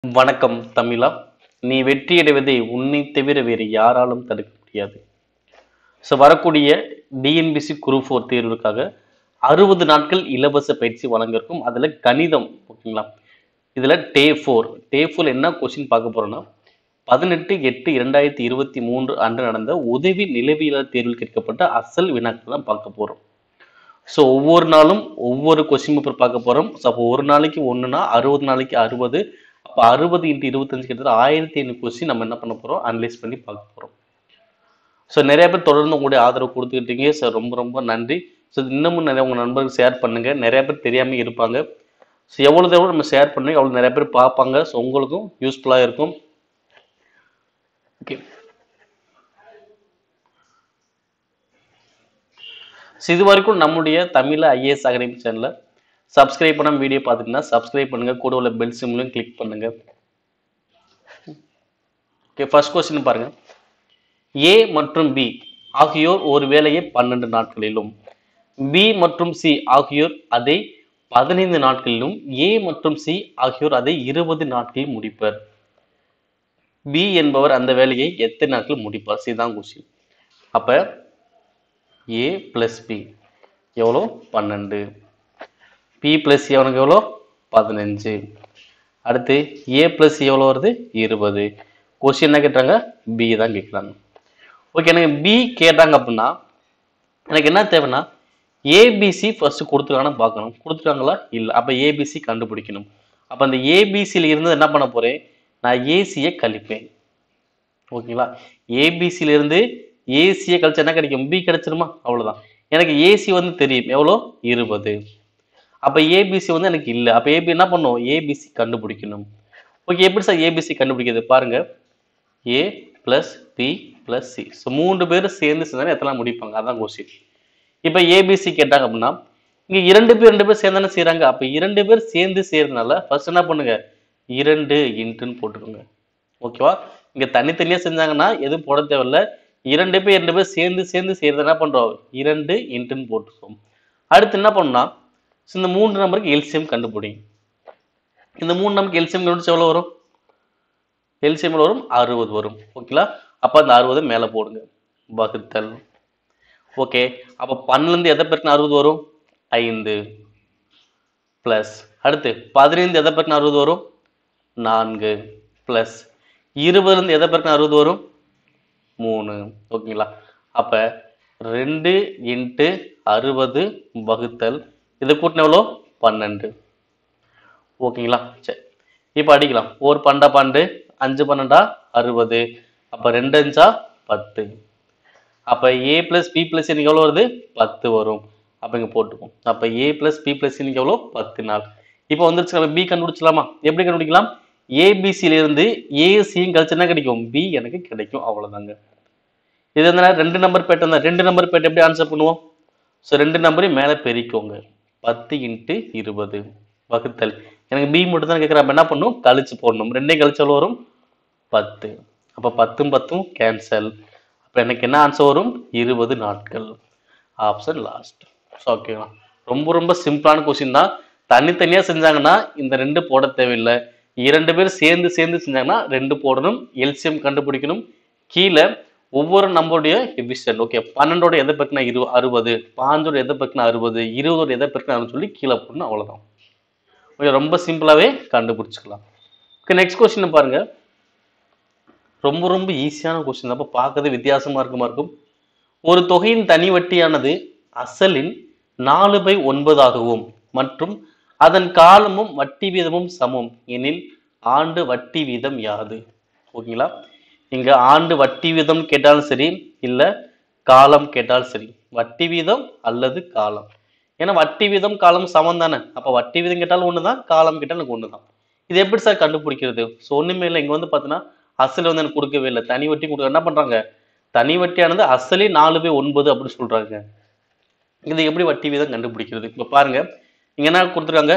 வணக்கம் தமிழா நீ வெற்றியடைவதை உன்னை தவிர வேறு யாராலும் தடுக்க முடியாது ஸோ வரக்கூடிய டிஎன்பிசி குரூப் ஃபோர் தேர்வுக்காக அறுபது நாட்கள் இலவச பயிற்சி வழங்க இருக்கும் அதில் கணிதம் ஓகேங்களா இதில் டே ஃபோர் டே ஃபோர் என்ன கொஸ்டின் பார்க்க போறோம்னா பதினெட்டு எட்டு இரண்டாயிரத்தி இருபத்தி மூன்று அன்று நடந்த உதவி நிலவியல் தேர்வில் கேட்கப்பட்ட அசல் வினாக்கள் தான் பார்க்க போகிறோம் ஸோ ஒவ்வொரு நாளும் ஒவ்வொரு கொஸ்டின் பேப்பர் பார்க்க போகிறோம் ஸோ அப்போ ஒரு நாளைக்கு ஒன்றுனா அறுபது நாளைக்கு அறுபது அப்போ அறுபது இன்ட்டு இருபத்தஞ்சு கிட்டத்தட்ட ஆயிரத்தி ஐநூறு கொஸ்டின் நம்ம என்ன பண்ண போகிறோம் அனலைஸ் பண்ணி பார்க்க போகிறோம் ஸோ நிறைய பேர் தொடர்ந்து உங்களுடைய ஆதரவு கொடுத்துக்கிட்டீங்க ஸோ ரொம்ப ரொம்ப நன்றி ஸோ இன்னமும் நிறைய உங்கள் நண்பர்களுக்கு ஷேர் பண்ணுங்கள் நிறைய பேர் தெரியாமல் இருப்பாங்க ஸோ எவ்வளோ எவ்வளோ நம்ம ஷேர் பண்ணி அவ்வளோ நிறைய பேர் பார்ப்பாங்க ஸோ உங்களுக்கும் யூஸ்ஃபுல்லாக இருக்கும் ஓகே ஸோ இது வரைக்கும் நம்முடைய தமிழ் ஐஏஎஸ் அகாடமி சேனலை சப்ஸ்கிரைப் பண்ண வீடியோ பார்த்துட்டுனா சப்ஸ்கிரைப் பண்ணுங்க கூட உள்ள பெல் சிம்லையும் கிளிக் பண்ணுங்க ஓகே ஃபர்ஸ்ட் கொஸ்டின் பாருங்க ஏ மற்றும் பி ஆகியோர் ஒரு வேலையை பன்னெண்டு நாட்களிலும் பி மற்றும் சி ஆகியோர் அதை பதினைந்து நாட்களிலும் ஏ மற்றும் சி ஆகியோர் அதை இருபது நாட்களில் முடிப்பர் பி என்பவர் அந்த வேலையை எத்தனை நாட்கள் முடிப்பார் சி தான் கொஸ்டின் அப்ப ஏ பிளஸ் பி எவ்வளோ பன்னெண்டு பி பிளஸ் அவனுக்கு எவ்வளோ பதினஞ்சு அடுத்து ஏ பிளஸ் எவ்வளோ வருது இருபது கொஸ்டின் என்ன கேட்டாங்க பி தான் கேட்குறாங்க ஓகே எனக்கு பி கேட்டாங்க அப்படின்னா எனக்கு என்ன தேவைன்னா ஏபிசி ஃபர்ஸ்ட் கொடுத்துருக்காங்கன்னு பார்க்கணும் கொடுத்துருக்காங்களா இல்லை அப்போ ஏபிசி கண்டுபிடிக்கணும் அப்போ அந்த ஏபிசியில் இருந்து என்ன பண்ண போகிறேன் நான் ஏசியை கழிப்பேன் ஓகேங்களா ஏபிசியில இருந்து ஏசியை கழிச்சா என்ன கிடைக்கும் பி கிடைச்சிருமா அவ்வளவுதான் எனக்கு ஏசி வந்து தெரியும் எவ்வளோ இருபது அப்ப ஏபிசி வந்து எனக்கு இல்லை அப்ப ஏபி என்ன பண்ணும் ஏபிசி கண்டுபிடிக்கணும் ஓகே எப்படி சார் ஏபிசி கண்டுபிடிக்கிறது பாருங்க A plus B plus C so மூன்று பேர் சேர்ந்து செஞ்சாலும் எத்தனை முடிப்பாங்க அதான் கொஸ்டின் இப்போ ஏபிசி கேட்டாங்க அப்படின்னா இங்க இரண்டு பேர் ரெண்டு பேர் சேர்ந்தானே செய்றாங்க அப்ப இரண்டு பேர் சேர்ந்து செய்யறதுனால ஃபர்ஸ்ட் என்ன பண்ணுங்க இரண்டு இன்ட்டுன்னு போட்டுக்கோங்க ஓகேவா இங்க தனித்தனியா செஞ்சாங்கன்னா எதுவும் போட தேவையில்ல இரண்டு பேர் இரண்டு பேர் சேர்ந்து சேர்ந்து செய்யறது என்ன பண்றோம் இரண்டு இன்ட்டுன்னு போட்டுக்கோம் அடுத்து என்ன பண்ணா இந்த மூன்று நம்பருக்கு எல்சிஎம் கண்டுபிடிங்க இந்த மூணு நம்பருக்கு எல்சிஎம் கண்டுபிடிச்சு எவ்வளவு வரும் எல்சிஎம் வரும் அறுபது வரும் ஓகேங்களா அப்ப அந்த அறுபது மேல போடுங்க வகுத்தல் ஓகே அப்ப பன்னுல இருந்து எதை பெருக்கினா அறுபது வரும் ஐந்து பிளஸ் அடுத்து பதினைந்து எதை பெருக்கினா அறுபது வரும் நான்கு பிளஸ் இருபதுலேருந்து எதை பெருக்கினா அறுபது வரும் மூணு ஓகேங்களா அப்ப ரெண்டு இன்ட்டு அறுபது வகுத்தல் இது கூட்டின எவ்வளோ பன்னெண்டு ஓகேங்களா சரி இப்போ அடிக்கலாம் ஒரு பன்னெண்டா பன்னெண்டு அஞ்சு பன்னெண்டா அறுபது அப்போ ரெண்டு அஞ்சா பத்து அப்போ ஏ பிளஸ் பி பிளஸ் இன்னைக்கு எவ்வளோ வருது பத்து வரும் அப்போ இங்கே போட்டுப்போம் அப்போ ஏ பிளஸ் பி பிளஸ் இன்னைக்கு எவ்வளோ பத்து நாள் இப்போ வந்துருச்சு நம்ம பி கண்டுபிடிச்சலாமா எப்படி கண்டுபிடிக்கலாம் ஏபிசியில இருந்து ஏசியும் கழிச்சு என்ன கிடைக்கும் பி எனக்கு கிடைக்கும் அவ்வளவுதாங்க இது என்ன ரெண்டு நம்பர் பேட் இருந்தா ரெண்டு நம்பர் பேட் எப்படி ஆன்சர் பண்ணுவோம் ஸோ ரெண்டு நம்பரையும் மேலே பெருக்கிக்கோங்க பத்து இன்ட்டு இருபது வகுத்தல் எனக்கு பி மட்டும் தான் கேட்குறேன் அப்போ என்ன பண்ணும் கழிச்சு போடணும் ரெண்டையும் கழிச்சு எவ்வளோ வரும் பத்து அப்போ பத்தும் பத்தும் கேன்சல் அப்போ எனக்கு என்ன ஆன்சர் வரும் இருபது நாட்கள் ஆப்ஷன் லாஸ்ட் ஸோ ஓகேங்களா ரொம்ப ரொம்ப சிம்பிளான கொஸ்டின் தான் தனித்தனியாக செஞ்சாங்கன்னா இந்த ரெண்டு போட தேவையில்லை இரண்டு பேர் சேர்ந்து சேர்ந்து செஞ்சாங்கன்னா ரெண்டு போடணும் எல்சிஎம் கண்டுபிடிக்கணும் கீழே ஒவ்வொரு நம்பருடைய எபிஷன் ஓகே பன்னெண்டோட எதை பெருக்கினா இரு அறுபது பாஞ்சோட எதை பெருக்கினா அறுபது இருபதோட எதை பெருக்கினா சொல்லி கீழே போடணும் அவ்வளவுதான் ஓகே ரொம்ப சிம்பிளாவே கண்டுபிடிச்சிக்கலாம் ஓகே நெக்ஸ்ட் கொஸ்டின் பாருங்க ரொம்ப ரொம்ப ஈஸியான கொஸ்டின் அப்போ பார்க்கறது வித்தியாசமா இருக்குமா இருக்கும் ஒரு தொகையின் தனி வட்டியானது அசலின் நாலு பை ஒன்பதாகவும் மற்றும் அதன் காலமும் வட்டி வீதமும் சமம் எனில் ஆண்டு வட்டி வீதம் யாது ஓகேங்களா இங்க ஆண்டு வட்டி வீதம் கேட்டாலும் சரி இல்ல காலம் கேட்டாலும் சரி வட்டி வீதம் அல்லது காலம் ஏன்னா வட்டி வீதம் காலம் சமம் தானே அப்ப வட்டி வீதம் கேட்டாலும் ஒண்ணுதான் காலம் கேட்டாலும் எனக்கு ஒண்ணுதான் இது எப்படி சார் கண்டுபிடிக்கிறது ஸோ ஒண்ணுமே இல்லை இங்க வந்து பாத்தீங்கன்னா அசல் வந்து எனக்கு கொடுக்கவே இல்லை தனி வட்டி கொடுக்க என்ன பண்றாங்க தனி வட்டியானது அசலே நாலு பை ஒன்பது அப்படின்னு சொல்றாங்க இது எப்படி வட்டி வீதம் கண்டுபிடிக்கிறது இப்ப பாருங்க இங்க என்ன கொடுத்துருக்காங்க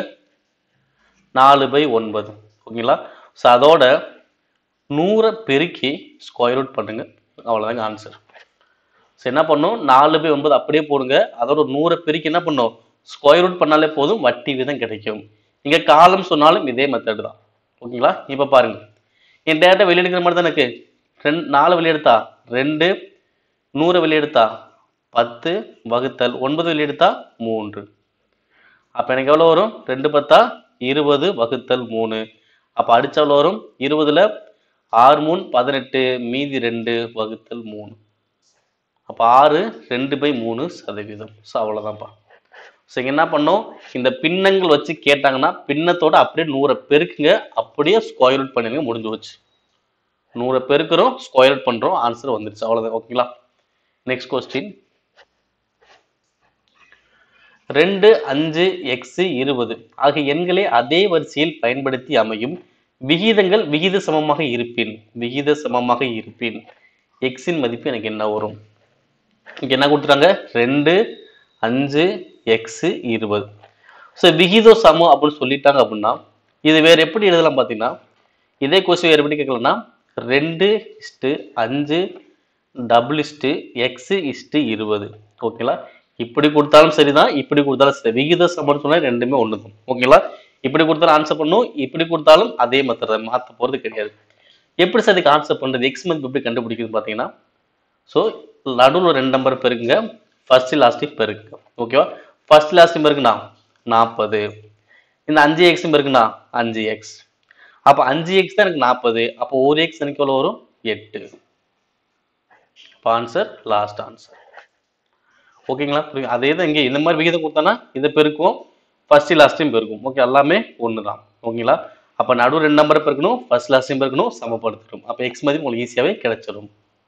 நாலு பை ஒன்பது ஓகேங்களா ஸோ அதோட நூறை பெருக்கி ஸ்கொயர் ரூட் பண்ணுங்க அவ்வளோதாங்க ஆன்சர் ஸோ என்ன பண்ணும் நாலு பை ஒன்பது அப்படியே போடுங்க அதோட நூறை பெருக்கி என்ன பண்ணும் ஸ்கொயர் ரூட் பண்ணாலே போதும் வட்டி வீதம் கிடைக்கும் இங்க காலம் சொன்னாலும் இதே மெத்தட் தான் ஓகேங்களா இப்போ பாருங்க என் டேட்டா வெளியெடுக்கிற மாதிரி தான் இருக்கு ரெண்டு நாலு வெளியெடுத்தா ரெண்டு நூறு வெளியெடுத்தா பத்து வகுத்தல் ஒன்பது வெளியெடுத்தா மூன்று அப்போ எனக்கு எவ்வளோ வரும் ரெண்டு பத்தா இருபது வகுத்தல் மூணு அப்போ அடிச்ச எவ்வளோ வரும் இருபதுல ஆறு மூணு பதினெட்டு மீதி ரெண்டு வகுத்தல் மூணு அப்போ ஆறு ரெண்டு பை மூணு சதவீதம் ஸோ அவ்வளோதான்ப்பா ஸோ என்ன பண்ணோம் இந்த பின்னங்கள் வச்சு கேட்டாங்கன்னா பின்னத்தோட அப்படியே நூறை பெருக்குங்க அப்படியே ஸ்கொயர் ரூட் பண்ணிடுங்க முடிஞ்சு வச்சு நூறை பெருக்கிறோம் ஸ்கொயர் ரூட் பண்ணுறோம் ஆன்சர் வந்துருச்சு அவ்வளோதான் ஓகேங்களா நெக்ஸ்ட் கொஸ்டின் ரெண்டு அஞ்சு எக்ஸ் இருபது ஆகிய எண்களை அதே வரிசையில் பயன்படுத்தி அமையும் விகிதங்கள் விகித சமமாக இருப்பின் விகித சமமாக இருப்பின் எக்ஸின் மதிப்பு எனக்கு என்ன வரும் இங்க என்ன கொடுத்துட்டாங்க ரெண்டு அஞ்சு எக்ஸ் இருபது ஸோ விகிதம் சமம் அப்படின்னு சொல்லிட்டாங்க அப்படின்னா இது வேற எப்படி எழுதலாம் பார்த்தீங்கன்னா இதே கொஸ்டின் வேறு எப்படி கேட்கலாம்னா ரெண்டு இஸ்ட்டு அஞ்சு டபுள் இஸ்ட்டு எக்ஸ் இஸ்ட்டு இருபது ஓகேங்களா இப்படி கொடுத்தாலும் சரிதான் இப்படி கொடுத்தாலும் சரி விகித சமம்னு சொன்னா ரெண்டுமே ஒன்று தான் ஓகேங்களா இப்படி கொடுத்தாலும் ஆன்சர் பண்ணும் இப்படி கொடுத்தாலும் அதே மெத்தட் தான் மாற்ற போகிறது கிடையாது எப்படி சார் இதுக்கு ஆன்சர் பண்ணுறது எக்ஸ் மதிப்பு எப்படி கண்டுபிடிக்குதுன்னு பார்த்தீங்கன்னா ஸோ நடுவில் ரெண்டு நம்பர் பெருக்குங்க ஃபர்ஸ்ட் லாஸ்ட்டு பெருக்குங்க ஓகேவா ஃபர்ஸ்ட் லாஸ்ட் பெருக்குண்ணா நாற்பது இந்த அஞ்சு எக்ஸ் பெருக்குண்ணா அஞ்சு எக்ஸ் அப்போ அஞ்சு எக்ஸ் தான் எனக்கு நாற்பது அப்போ ஒரு எக்ஸ் எனக்கு எவ்வளோ வரும் எட்டு இப்போ ஆன்சர் லாஸ்ட் ஆன்சர் ஓகேங்களா புரியுங்க அதே தான் இங்கே இந்த மாதிரி விகிதம் கொடுத்தானா இதை பெருக்கும் ஃபர்ஸ்ட் லாஸ்ட்டையும் பெருக்கும் ஓகே எல்லாமே ஒன்று தான் ஓகேங்களா அப்போ நடு ரெண்டு நம்பரை பெருக்கணும் ஃபர்ஸ்ட் லாஸ்ட்டையும் பெருக்கணும் சமப்படுத்தணும் அப்போ எக்ஸ் மதிப்பு உங்களுக்கு ஈஸியாகவே கிடைச்சிடும்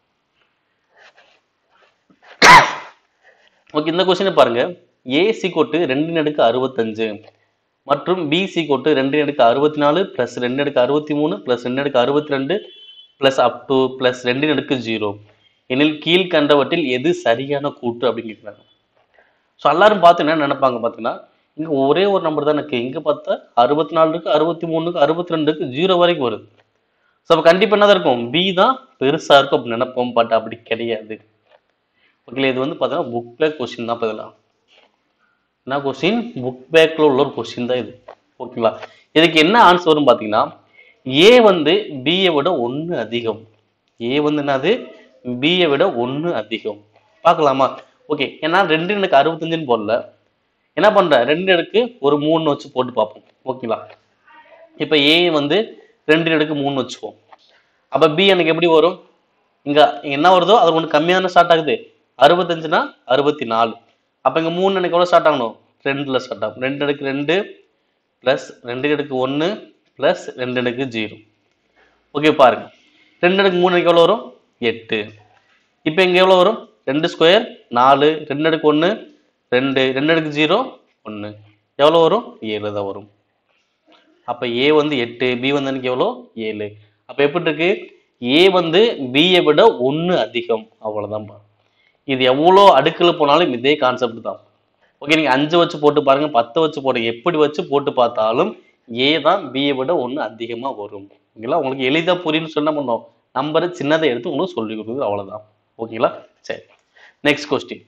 ஓகே இந்த கொஸ்டினை பாருங்க ஏசி கோட்டு ரெண்டு நடுக்கு அறுபத்தஞ்சு மற்றும் பிசி கோட்டு ரெண்டு நடுக்கு அறுபத்தி நாலு ப்ளஸ் ரெண்டு நடுக்கு அறுபத்தி மூணு ப்ளஸ் ரெண்டு நடுக்கு அறுபத்தி ரெண்டு ப்ளஸ் அப் டு ப்ளஸ் ரெண்டு நடுக்கு ஜீரோ எனில் கீழ்கண்டவற்றில் எது சரியான கூட்டு அப்படின்னு கேட்குறாங்க ஸோ எல்லாரும் பார்த்து என்ன நினைப்பாங்க பார்த்தீங்கன்னா இங்கே ஒரே ஒரு நம்பர் தான் இருக்கு இங்கே பார்த்தா அறுபத்தி நாலு இருக்கு அறுபத்தி மூணுக்கு அறுபத்தி ரெண்டுக்கு ஜீரோ வரைக்கும் வருது ஸோ அப்போ கண்டிப்பாக என்ன தான் இருக்கும் பி தான் பெருசாக இருக்கும் அப்படின்னு நினைப்போம் பட் அப்படி கிடையாது ஓகே இது வந்து பார்த்தீங்கன்னா புக் பேக் கொஸ்டின் தான் பதிலாக என்ன கொஸ்டின் புக் பேக்கில் உள்ள ஒரு கொஸ்டின் தான் இது ஓகேங்களா இதுக்கு என்ன ஆன்சர் வரும் பார்த்தீங்கன்னா ஏ வந்து பியை விட ஒன்று அதிகம் ஏ வந்து என்னது பியை விட ஒன்று அதிகம் பார்க்கலாமா ஓகே ஏன்னா ரெண்டு எனக்கு அறுபத்தஞ்சுன்னு போடல என்ன பண்ணுறேன் ரெண்டு எடுக்கு ஒரு மூணு வச்சு போட்டு பார்ப்போம் ஓகேங்களா இப்போ ஏ வந்து ரெண்டு எடுக்கு மூணு வச்சுப்போம் அப்போ பி எனக்கு எப்படி வரும் இங்க என்ன வருதோ அது ஒன்று கம்மியான ஸ்டார்ட் ஆகுது அறுபத்தஞ்சுனா அறுபத்தி நாலு அப்போ இங்கே மூணு எனக்கு எவ்வளோ ஸ்டார்ட் ஆகணும் ரெண்டில் ஸ்டார்ட் ஆகும் ரெண்டு அடுக்கு ரெண்டு ப்ளஸ் ரெண்டு அடுக்கு ஒன்று ப்ளஸ் ரெண்டு அடுக்கு ஜீரோ ஓகே பாருங்க ரெண்டு அடுக்கு மூணு எனக்கு எவ்வளோ வரும் எட்டு இப்போ இங்கே எவ்வளோ வரும் ரெண்டு ஸ்கொயர் நாலு ரெண்டு அடுக்கு ஒன்று ரெண்டு ரெண்டு அடுக்கு ஜீரோ ஒன்று எவ்வளோ வரும் ஏழு தான் வரும் அப்போ ஏ வந்து எட்டு பி வந்து எனக்கு எவ்வளோ ஏழு அப்போ எப்படி இருக்கு ஏ வந்து பியை விட ஒன்று அதிகம் அவ்வளோதான் இது எவ்வளோ அடுக்கில் போனாலும் இதே கான்செப்ட் தான் ஓகே நீங்கள் அஞ்சு வச்சு போட்டு பாருங்க பத்து வச்சு போடுங்க எப்படி வச்சு போட்டு பார்த்தாலும் ஏ தான் பியை விட ஒன்று அதிகமாக வரும் ஓகேங்களா உங்களுக்கு எளிதாக புரியும்னு சொன்ன பண்ணோம் நம்பரை சின்னதை எடுத்து உங்களுக்கு சொல்லி கொடுக்குறது அவ்வளோதான் ஓகேங்களா சரி நெக்ஸ்ட் கொஸ்டின்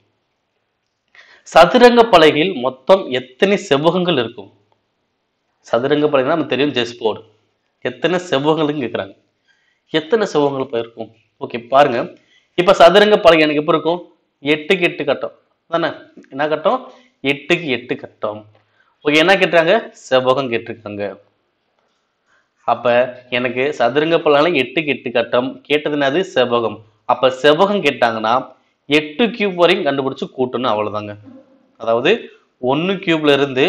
சதுரங்க பலகையில் மொத்தம் எத்தனை செவ்வகங்கள் இருக்கும் சதுரங்க பலகைனா நம்ம தெரியும் செஸ் போர்டு எத்தனை செவ்வகங்கள்னு கேட்குறாங்க எத்தனை செவ்வகங்கள் இப்போ இருக்கும் ஓகே பாருங்க இப்போ சதுரங்க பலகை எனக்கு எப்படி இருக்கும் எட்டுக்கு எட்டு கட்டம் தானே என்ன கட்டம் எட்டுக்கு எட்டு கட்டம் ஓகே என்ன கேட்டாங்க செவ்வகம் கேட்டிருக்காங்க அப்ப எனக்கு சதுரங்க பலகை எட்டுக்கு எட்டு கட்டம் கேட்டது என்னது செவ்வகம் அப்ப செவ்வகம் கேட்டாங்கன்னா எட்டு கியூப் வரையும் கண்டுபிடிச்சு கூட்டணும் அவ்வளவுதாங்க அதாவது ஒன்று கியூப்ல இருந்து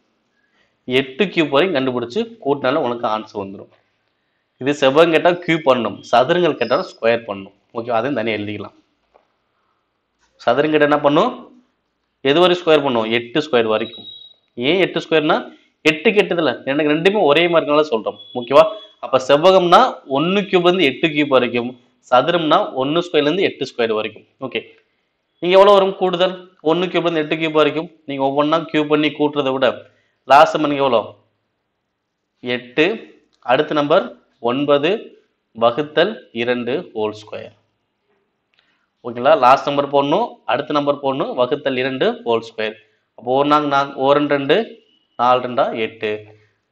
எட்டு கியூப் வரையும் கண்டுபிடிச்சு கூட்டினாலும் உனக்கு ஆன்சர் வந்துடும் இது செவ்வகம் கேட்டால் கியூப் பண்ணணும் சதுரங்கள் கேட்டாலும் ஸ்கொயர் பண்ணணும் ஓகே அதையும் தனியாக எழுதிக்கலாம் சதுரம் கேட்டால் என்ன பண்ணும் எது வரைக்கும் ஸ்கொயர் பண்ணும் எட்டு ஸ்கொயர் வரைக்கும் ஏன் எட்டு ஸ்கொயர்னா எட்டு கெட்டதில்ல எனக்கு ரெண்டுமே ஒரே மாதிரி இருக்கனால சொல்றோம் ஓகேவா அப்ப செவ்வகம்னா ஒன்னு கியூப்ல இருந்து எட்டு கியூப் வரைக்கும் சதுரம்னா ஒன்னு ஸ்கொயர்ல இருந்து எட்டு ஸ்கொயர் வரைக்கும் ஓகே நீங்க எவ்வளவு வரும் கூடுதல் ஒன்னு கியூப்ல இருந்து எட்டு கியூப் வரைக்கும் நீங்க ஒவ்வொன்றா கியூப் பண்ணி கூட்டுறதை விட லாஸ்ட் மணிக்கு எவ்வளோ எட்டு அடுத்த நம்பர் ஒன்பது வகுத்தல் இரண்டு ஹோல் ஸ்கொயர் ஓகேங்களா லாஸ்ட் நம்பர் போடணும் அடுத்த நம்பர் போடணும் வகுத்தல் இரண்டு ஹோல் ஸ்கொயர் அப்போ ஒரு நாங்க நாங்க ஒரு ரெண்டு ரெண்டு நாலு ரெண்டா எட்டு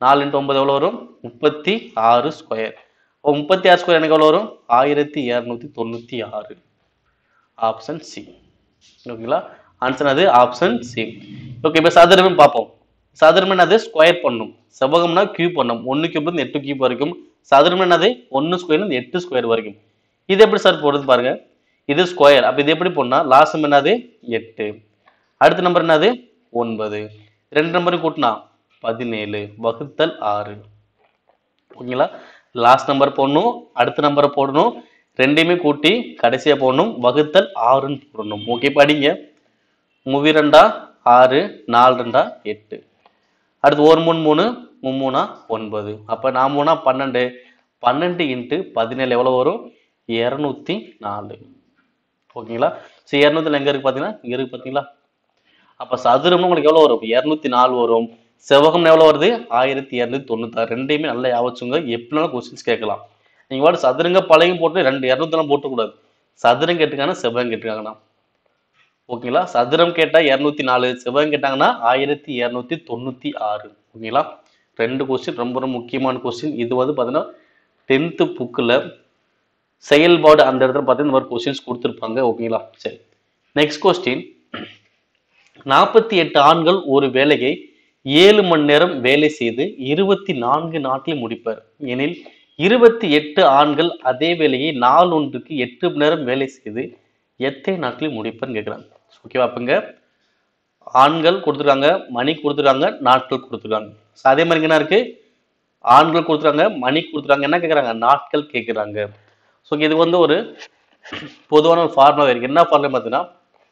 நாலு இன்ட்டு ஒன்பது எவ்வளோ வரும் முப்பத்தி ஆறு ஸ்கொயர் இப்போ முப்பத்தி ஆறு ஸ்கொயர் எனக்கு எவ்வளோ வரும் ஆயிரத்தி இரநூத்தி தொண்ணூற்றி ஆறு ஆப்ஷன் சி ஓகேங்களா ஆன்சர் அது ஆப்ஷன் சி ஓகே இப்போ சதுரம்னு பார்ப்போம் சதுரம் என்னது ஸ்கொயர் பண்ணும் செவ்வகம்னா கியூப் பண்ணும் ஒன்று கியூப் இருந்து எட்டு கியூப் வரைக்கும் சதுரம் என்னது ஒன்று ஸ்கொயர்லேருந்து எட்டு ஸ்கொயர் வரைக்கும் இது எப்படி சார் போடுறது பாருங்க இது ஸ்கொயர் அப்போ இது எப்படி போடணும்னா லாஸ்ட் என்னது எட்டு அடுத்த நம்பர் என்னது ஒன்பது ரெண்டு நம்பரும் கூட்டினா பதினேழு வகுத்தல் ஆறு ஓகேங்களா லாஸ்ட் நம்பர் போடணும் அடுத்த நம்பரை போடணும் ரெண்டையுமே கூட்டி கடைசியா போடணும் வகுத்தல் ஆறுன்னு போடணும் ஓகே படிங்க மூவி ரெண்டா ஆறு நாலு ரெண்டா எட்டு அடுத்து ஒரு மூணு மூணு மும்மூணா ஒன்பது அப்போ நான் மூணா பன்னெண்டு பன்னெண்டு இன்ட்டு பதினேழு எவ்வளோ வரும் இரநூத்தி நாலு ஓகேங்களா சரி இரநூத்தி எங்கே இருக்கு பார்த்தீங்கன்னா இங்கே இருக்கு பார்த்தீங்களா அப்போ சதுரம்னு உங்களுக்கு எவ்வளோ வரும் இரநூத்தி நாலு வரும் செவ்வகம் எவ்வளோ வருது ஆயிரத்தி இரநூத்தி தொண்ணூத்தாறு ரெண்டையுமே நல்லா யாவச்சுங்க எப்படினாலும் கொஸ்டின்ஸ் கேட்கலாம் நீங்கள் வாட்டு சதுரங்க பழையும் போட்டு ரெண்டு இரநூத்தெல்லாம் போட்டக்கூடாது சதுரம் கேட்டுக்காங்கன்னா செவ்வகம் கேட்டுக்காங்கண்ணா ஓகேங்களா சதுரம் கேட்டால் இரநூத்தி நாலு செவ்வகம் கேட்டாங்கன்னா ஆயிரத்தி இரநூத்தி தொண்ணூற்றி ஆறு ஓகேங்களா ரெண்டு கொஸ்டின் ரொம்ப ரொம்ப முக்கியமான கொஸ்டின் இது வந்து பார்த்தீங்கன்னா டென்த்து புக்கில் செயல்பாடு அந்த இடத்துல பார்த்தீங்கன்னா இந்த மாதிரி கொஸ்டின்ஸ் கொடுத்துருப்பாங்க ஓகேங்களா சரி நெக்ஸ்ட் கொஸ்டின் நாற்பத்தி எட்டு ஆண்கள் ஒரு வேலையை ஏழு மணி நேரம் வேலை செய்து இருபத்தி நான்கு நாட்களில் முடிப்பர் எனில் இருபத்தி எட்டு ஆண்கள் அதே வேலையை நாள் ஒன்றுக்கு எட்டு மணி நேரம் வேலை செய்து எத்தனை நாட்களில் முடிப்பர்னு கேட்குறாங்க ஓகேவா அப்பங்க ஆண்கள் கொடுத்துருக்காங்க மணி கொடுத்துருக்காங்க நாட்கள் கொடுத்துருக்காங்க So, அதே மாதிரி என்ன இருக்கு ஆண்கள் கொடுத்துருக்காங்க மணி கொடுத்துருக்காங்க என்ன கேட்குறாங்க நாட்கள் கேட்குறாங்க ஸோ இது வந்து ஒரு பொதுவான ஒரு ஃபார்முலா இருக்கு என்ன ஃபார்முலா பார்த்தீங்கன்னா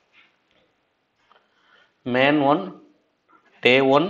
men one day one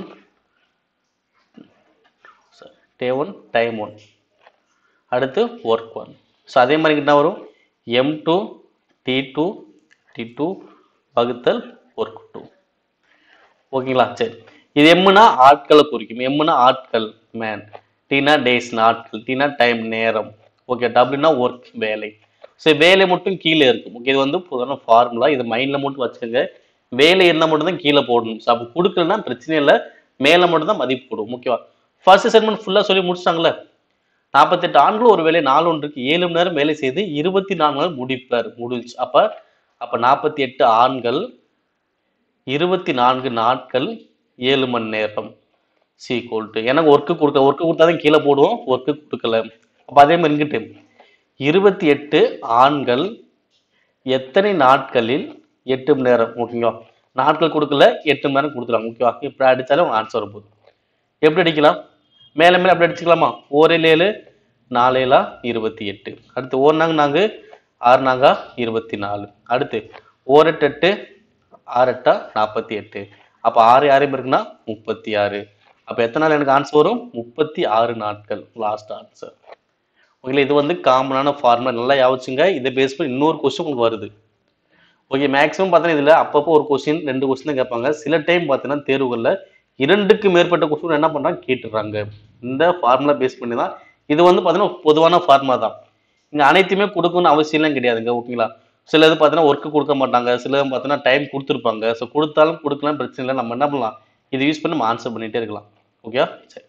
day one time one அடுத்து ஒர்க் ஒன் ஸோ அதே மாதிரி என்ன வரும் M two D two D two வகுத்தல் ஒர்க் டூ ஓகேங்களா சரி இது எம்முனா ஆட்களை குறிக்கும் எம்முனா ஆட்கள் மேன் டீனா டேஸ் நாட்கள் டீனா டைம் நேரம் ஓகே டபிள்யூனா ஒர்க் வேலை ஸோ வேலை மட்டும் கீழே இருக்கும் ஓகே இது வந்து பொதுவான ஃபார்முலா இது மைண்டில் மட்டும் வச்சுக்கோங்க வேலை இருந்தால் மட்டும் தான் கீழே போடணும் ஸோ அப்போ கொடுக்கலன்னா பிரச்சனை இல்லை மேலே மட்டும் தான் மதிப்பு போடும் ஓகேவா ஃபர்ஸ்ட் செக்மெண்ட் ஃபுல்லாக சொல்லி முடிச்சிட்டாங்களே நாற்பத்தெட்டு ஆண்கள் ஒரு வேலை நாலு ஒன்றுக்கு ஏழு மணி நேரம் வேலை செய்து இருபத்தி நாலு மணி நேரம் முடிப்பார் முடிஞ்சு அப்போ அப்போ நாற்பத்தி எட்டு ஆண்கள் இருபத்தி நான்கு நாட்கள் ஏழு மணி நேரம் சீக்வல் டு எனக்கு ஒர்க்கு கொடுக்க ஒர்க்கு கொடுத்தா தான் கீழே போடுவோம் ஒர்க்கு கொடுக்கல அப்போ அதே மாதிரி இங்கிட்டு இருபத்தி எட்டு ஆண்கள் எத்தனை நாட்களில் எட்டு மணி நேரம் ஓகேங்களா நாட்கள் கொடுக்கல எட்டு மணி நேரம் கொடுத்துருவாங்க ஓகேவா இப்படி அடித்தாலும் ஆன்சர் வரும் போகுது எப்படி அடிக்கலாம் மேலே மேலே அப்படி அடிச்சுக்கலாமா ஓரேழு ஏழு நாலேலா இருபத்தி எட்டு அடுத்து ஓர் நாங்க நாங்க ஆறு நாங்க இருபத்தி நாலு அடுத்து ஓரெட்டு எட்டு ஆறு எட்டா நாற்பத்தி எட்டு அப்போ ஆறு யாரையும் இருக்குன்னா முப்பத்தி ஆறு அப்போ எத்தனை நாள் எனக்கு ஆன்சர் வரும் முப்பத்தி ஆறு நாட்கள் லாஸ்ட் ஆன்சர் ஓகே இது வந்து காமனான ஃபார்முலா நல்லா யாவச்சுங்க இதை பேஸ் பண்ணி இன்னொரு கொஸ்டின் உங்களுக்கு வருது ஓகே மேக்ஸிமம் பார்த்தீங்கன்னா இதில் அப்பப்போ ஒரு கொஸ்டின் ரெண்டு கொஸ்டின் கேட்பாங்க சில டைம் பார்த்தீங்கன்னா தேர்வுகளில் இரண்டுக்கு மேற்பட்ட கொஸ்டின் என்ன பண்ணுறாங்க கேட்டுடுறாங்க இந்த ஃபார்முலா பேஸ் பண்ணி தான் இது வந்து பார்த்தீங்கன்னா பொதுவான ஃபார்முலா தான் இங்கே அனைத்துமே கொடுக்கணும்னு அவசியம்லாம் கிடையாதுங்க ஓகேங்களா சிலது பார்த்தீங்கன்னா ஒர்க்கு கொடுக்க மாட்டாங்க சிலது பார்த்தீங்கன்னா டைம் கொடுத்துருப்பாங்க ஸோ கொடுத்தாலும் கொடுக்கலாம் பிரச்சனை இல்லை நம்ம என்ன பண்ணலாம் இதை யூஸ் பண்ணி நம்ம ஆன்சர் பண்ணிகிட்டே இருக்கலாம் ஓகே சரி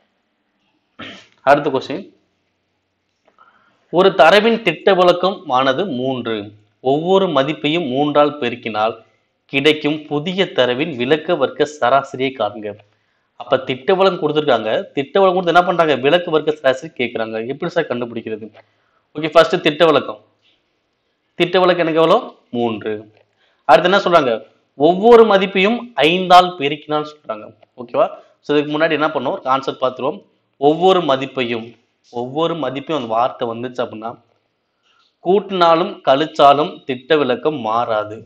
அடுத்த கொஸ்டின் ஒரு தரவின் திட்ட விளக்கம் ஆனது மூன்று ஒவ்வொரு மதிப்பையும் மூன்றால் பெருக்கினால் கிடைக்கும் புதிய தரவின் விளக்க வர்க்க சராசரியை காண்க அப்ப திட்ட விளக்கம் கொடுத்துருக்காங்க திட்ட விளக்கம் கொடுத்து என்ன பண்றாங்க விளக்க வர்க்க சராசரி கேட்குறாங்க எப்படி சார் கண்டுபிடிக்கிறது ஓகே ஃபர்ஸ்ட் திட்ட விளக்கம் திட்ட விளக்கம் எனக்கு எவ்வளோ மூன்று அடுத்து என்ன சொல்றாங்க ஒவ்வொரு மதிப்பையும் ஐந்தால் பெருக்கினால் சொல்றாங்க ஓகேவா ஸோ இதுக்கு முன்னாடி என்ன பண்ணுவோம் கான்செப்ட் பார்த்துருவோம் ஒவ்வொரு மதிப்பையும் ஒவ்வொரு மதிப்பையும் அந்த வார்த்தை வந்துச்சு அப்படின்னா கூட்டினாலும் கழிச்சாலும் திட்ட விளக்கம் மாறாது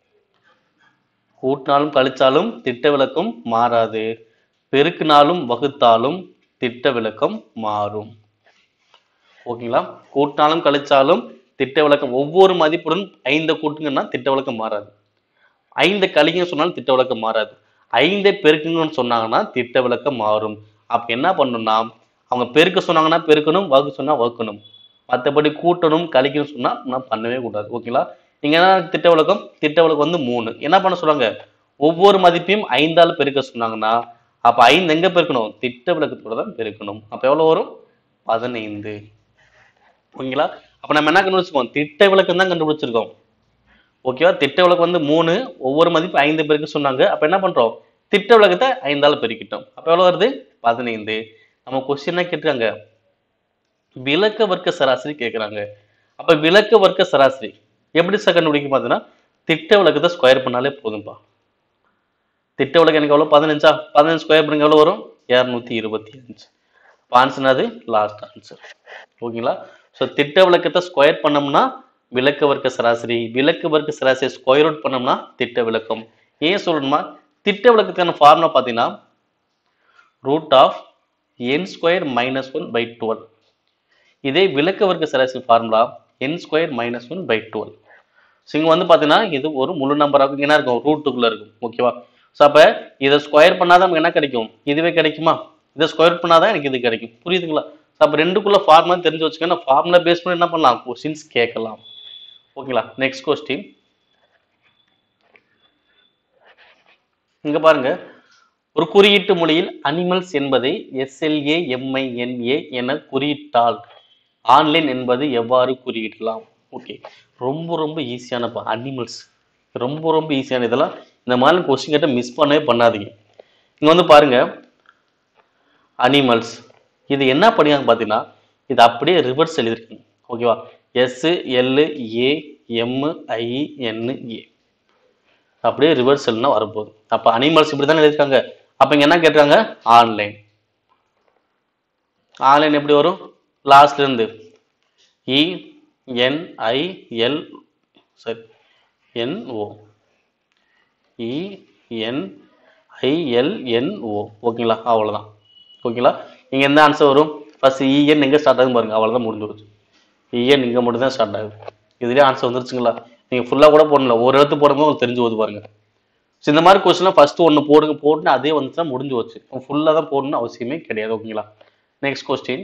கூட்டினாலும் கழிச்சாலும் திட்ட விளக்கம் மாறாது பெருக்கினாலும் வகுத்தாலும் திட்ட விளக்கம் மாறும் ஓகேங்களா கூட்டினாலும் கழிச்சாலும் திட்ட விளக்கம் ஒவ்வொரு மதிப்புடன் ஐந்து கூட்டுங்கன்னா திட்ட விளக்கம் மாறாது ஐந்து கழிங்கன்னு சொன்னாலும் திட்ட விளக்கம் மாறாது ஐந்தை பெருக்குங்கன்னு சொன்னாங்கன்னா திட்ட விளக்கம் மாறும் அப்ப என்ன பண்ணணும்னா அவங்க பெருக்க சொன்னாங்கன்னா பெருக்கணும் வகுக்க சொன்னா வகுக்கணும் மற்றபடி கூட்டணும் கழிக்கணும் சொன்னா நான் பண்ணவே கூடாது ஓகேங்களா நீங்க என்ன திட்ட விளக்கம் திட்ட விளக்கம் வந்து மூணு என்ன பண்ண சொல்றாங்க ஒவ்வொரு மதிப்பையும் ஐந்தால் பெருக்க சொன்னாங்கன்னா அப்ப ஐந்து எங்க பெருக்கணும் திட்ட விளக்கத்தோட தான் பெருக்கணும் அப்ப எவ்வளவு வரும் பதினைந்து ஓகேங்களா அப்ப நம்ம என்ன கண்டுபிடிச்சிருக்கோம் திட்ட விளக்கம் தான் கண்டுபிடிச்சிருக்கோம் ஓகேவா திட்ட விளக்கு வந்து மூணு ஒவ்வொரு மதிப்பு ஐந்து பேருக்கு சொன்னாங்க அப்ப என்ன பண்றோம் திட்ட விளக்கத்தை ஐந்தால பெருக்கிட்டோம் அப்ப எவ்வளவு வருது பதினைந்து நம்ம கொஸ்டின் என்ன கேட்டிருக்காங்க விளக்க வர்க்க சராசரி கேட்குறாங்க அப்ப விளக்க வர்க்க சராசரி எப்படி சார் கண்டுபிடிக்கும் பார்த்தீங்கன்னா திட்ட விளக்கத்தை ஸ்கொயர் பண்ணாலே போதும்பா திட்ட விளக்கு எனக்கு எவ்வளோ பதினஞ்சா பதினஞ்சு ஸ்கொயர் பண்ணுங்க எவ்வளோ வரும் இரநூத்தி இருபத்தி அஞ்சு ஆன்சர் அது லாஸ்ட் ஆன்சர் ஓகேங்களா ஸோ திட்ட விளக்கத்தை ஸ்கொயர் பண்ணோம்னா விளக்க வர்க்க சராசரி விளக்க வர்க்க சராசரி ஸ்கொயர் அவுட் பண்ணோம்னா திட்ட விளக்கம் ஏன் சொல்லணுமா திட்ட விளக்கத்துக்கான ஃபார்முலா பார்த்தீங்கன்னா root of N square minus one by twelve இதே விளக்க வர்க்க சராசரி formula N square minus one by twelve so இங்கே வந்து பார்த்தீங்கன்னா இது ஒரு முழு நம்பராக இங்கே என்ன இருக்கும் ரூட்டுக்குள்ளே இருக்கும் ஓகேவா ஸோ அப்போ இதை ஸ்கொயர் பண்ணாதான் நமக்கு என்ன கிடைக்கும் இதுவே கிடைக்குமா இதை ஸ்கொயர் பண்ணாதான் எனக்கு இது கிடைக்கும் புரியுதுங்களா ஸோ அப்போ ரெண்டுக்குள்ள ஃபார்முலா தெரிஞ்சு வச்சுக்கோங்க ஃபார்முலா பேஸ் பண்ணி என்ன பண்ணலாம் கொஸ்டின்ஸ் கேட்கலாம் ஓகேங்களா நெக்ஸ்ட் கொஸ்டின் இங்க பாருங்க ஒரு குறியீட்டு மொழியில் அனிமல்ஸ் என்பதை எஸ்எல்ஏ எம்ஐஎன்ஏ என குறியிட்டால் ஆன்லைன் என்பது எவ்வாறு குறியிடலாம் ஓகே ரொம்ப ரொம்ப ஈஸியானப்பா அனிமல்ஸ் ரொம்ப ரொம்ப ஈஸியான இதெல்லாம் இந்த மாதிரி கொஸ்டின் கேட்ட மிஸ் பண்ணவே பண்ணாதீங்க இங்க வந்து பாருங்க அனிமல்ஸ் இது என்ன பண்ணியாங்க பார்த்தீங்கன்னா இது அப்படியே ரிவர்ஸ் எழுதிருக்கீங்க ஓகேவா S L A M I N A அப்படியே ரிவர்ஸ் எழுதுனா வரப்போகுது அப்போ அனிமல்ஸ் இப்படி தானே எழுதிருக்காங்க அப்போ இங்கே என்ன கேட்டுறாங்க ஆன்லைன் ஆன்லைன் எப்படி வரும் லாஸ்ட்ல இருந்து இ என் ஐ எல் சரி என் ஓ இ என் ஐ எல் என் ஓ ஓகேங்களா அவ்வளோதான் ஓகேங்களா இங்கே எந்த ஆன்சர் வரும் ஃபர்ஸ்ட் இஎன் எங்கே ஸ்டார்ட் ஆகுது பாருங்க அவ்வளோதான் முடிஞ்சிருச்சு இஎன் இங்கே மட்டும் தான் ஸ்டார்ட் ஆகுது இதுலேயே ஆன்சர் வந்துருச்சுங்களா நீங்கள் ஃபுல்லாக கூட போடல ஒரு எழுத்து போடும்போது உங்களுக்கு தெரிஞ்சு போகுது பாருங்க ஸோ இந்த மாதிரி கொஸ்டின்லாம் ஃபர்ஸ்ட் ஒன்று போடுங்க போட்டுன்னு அதே வந்துச்சுன்னா முடிஞ்சு வச்சு ஃபுல்லாக தான் போடணும்னு அவசியமே கிடையாது ஓகேங்களா நெக்ஸ்ட் கொஸ்டின்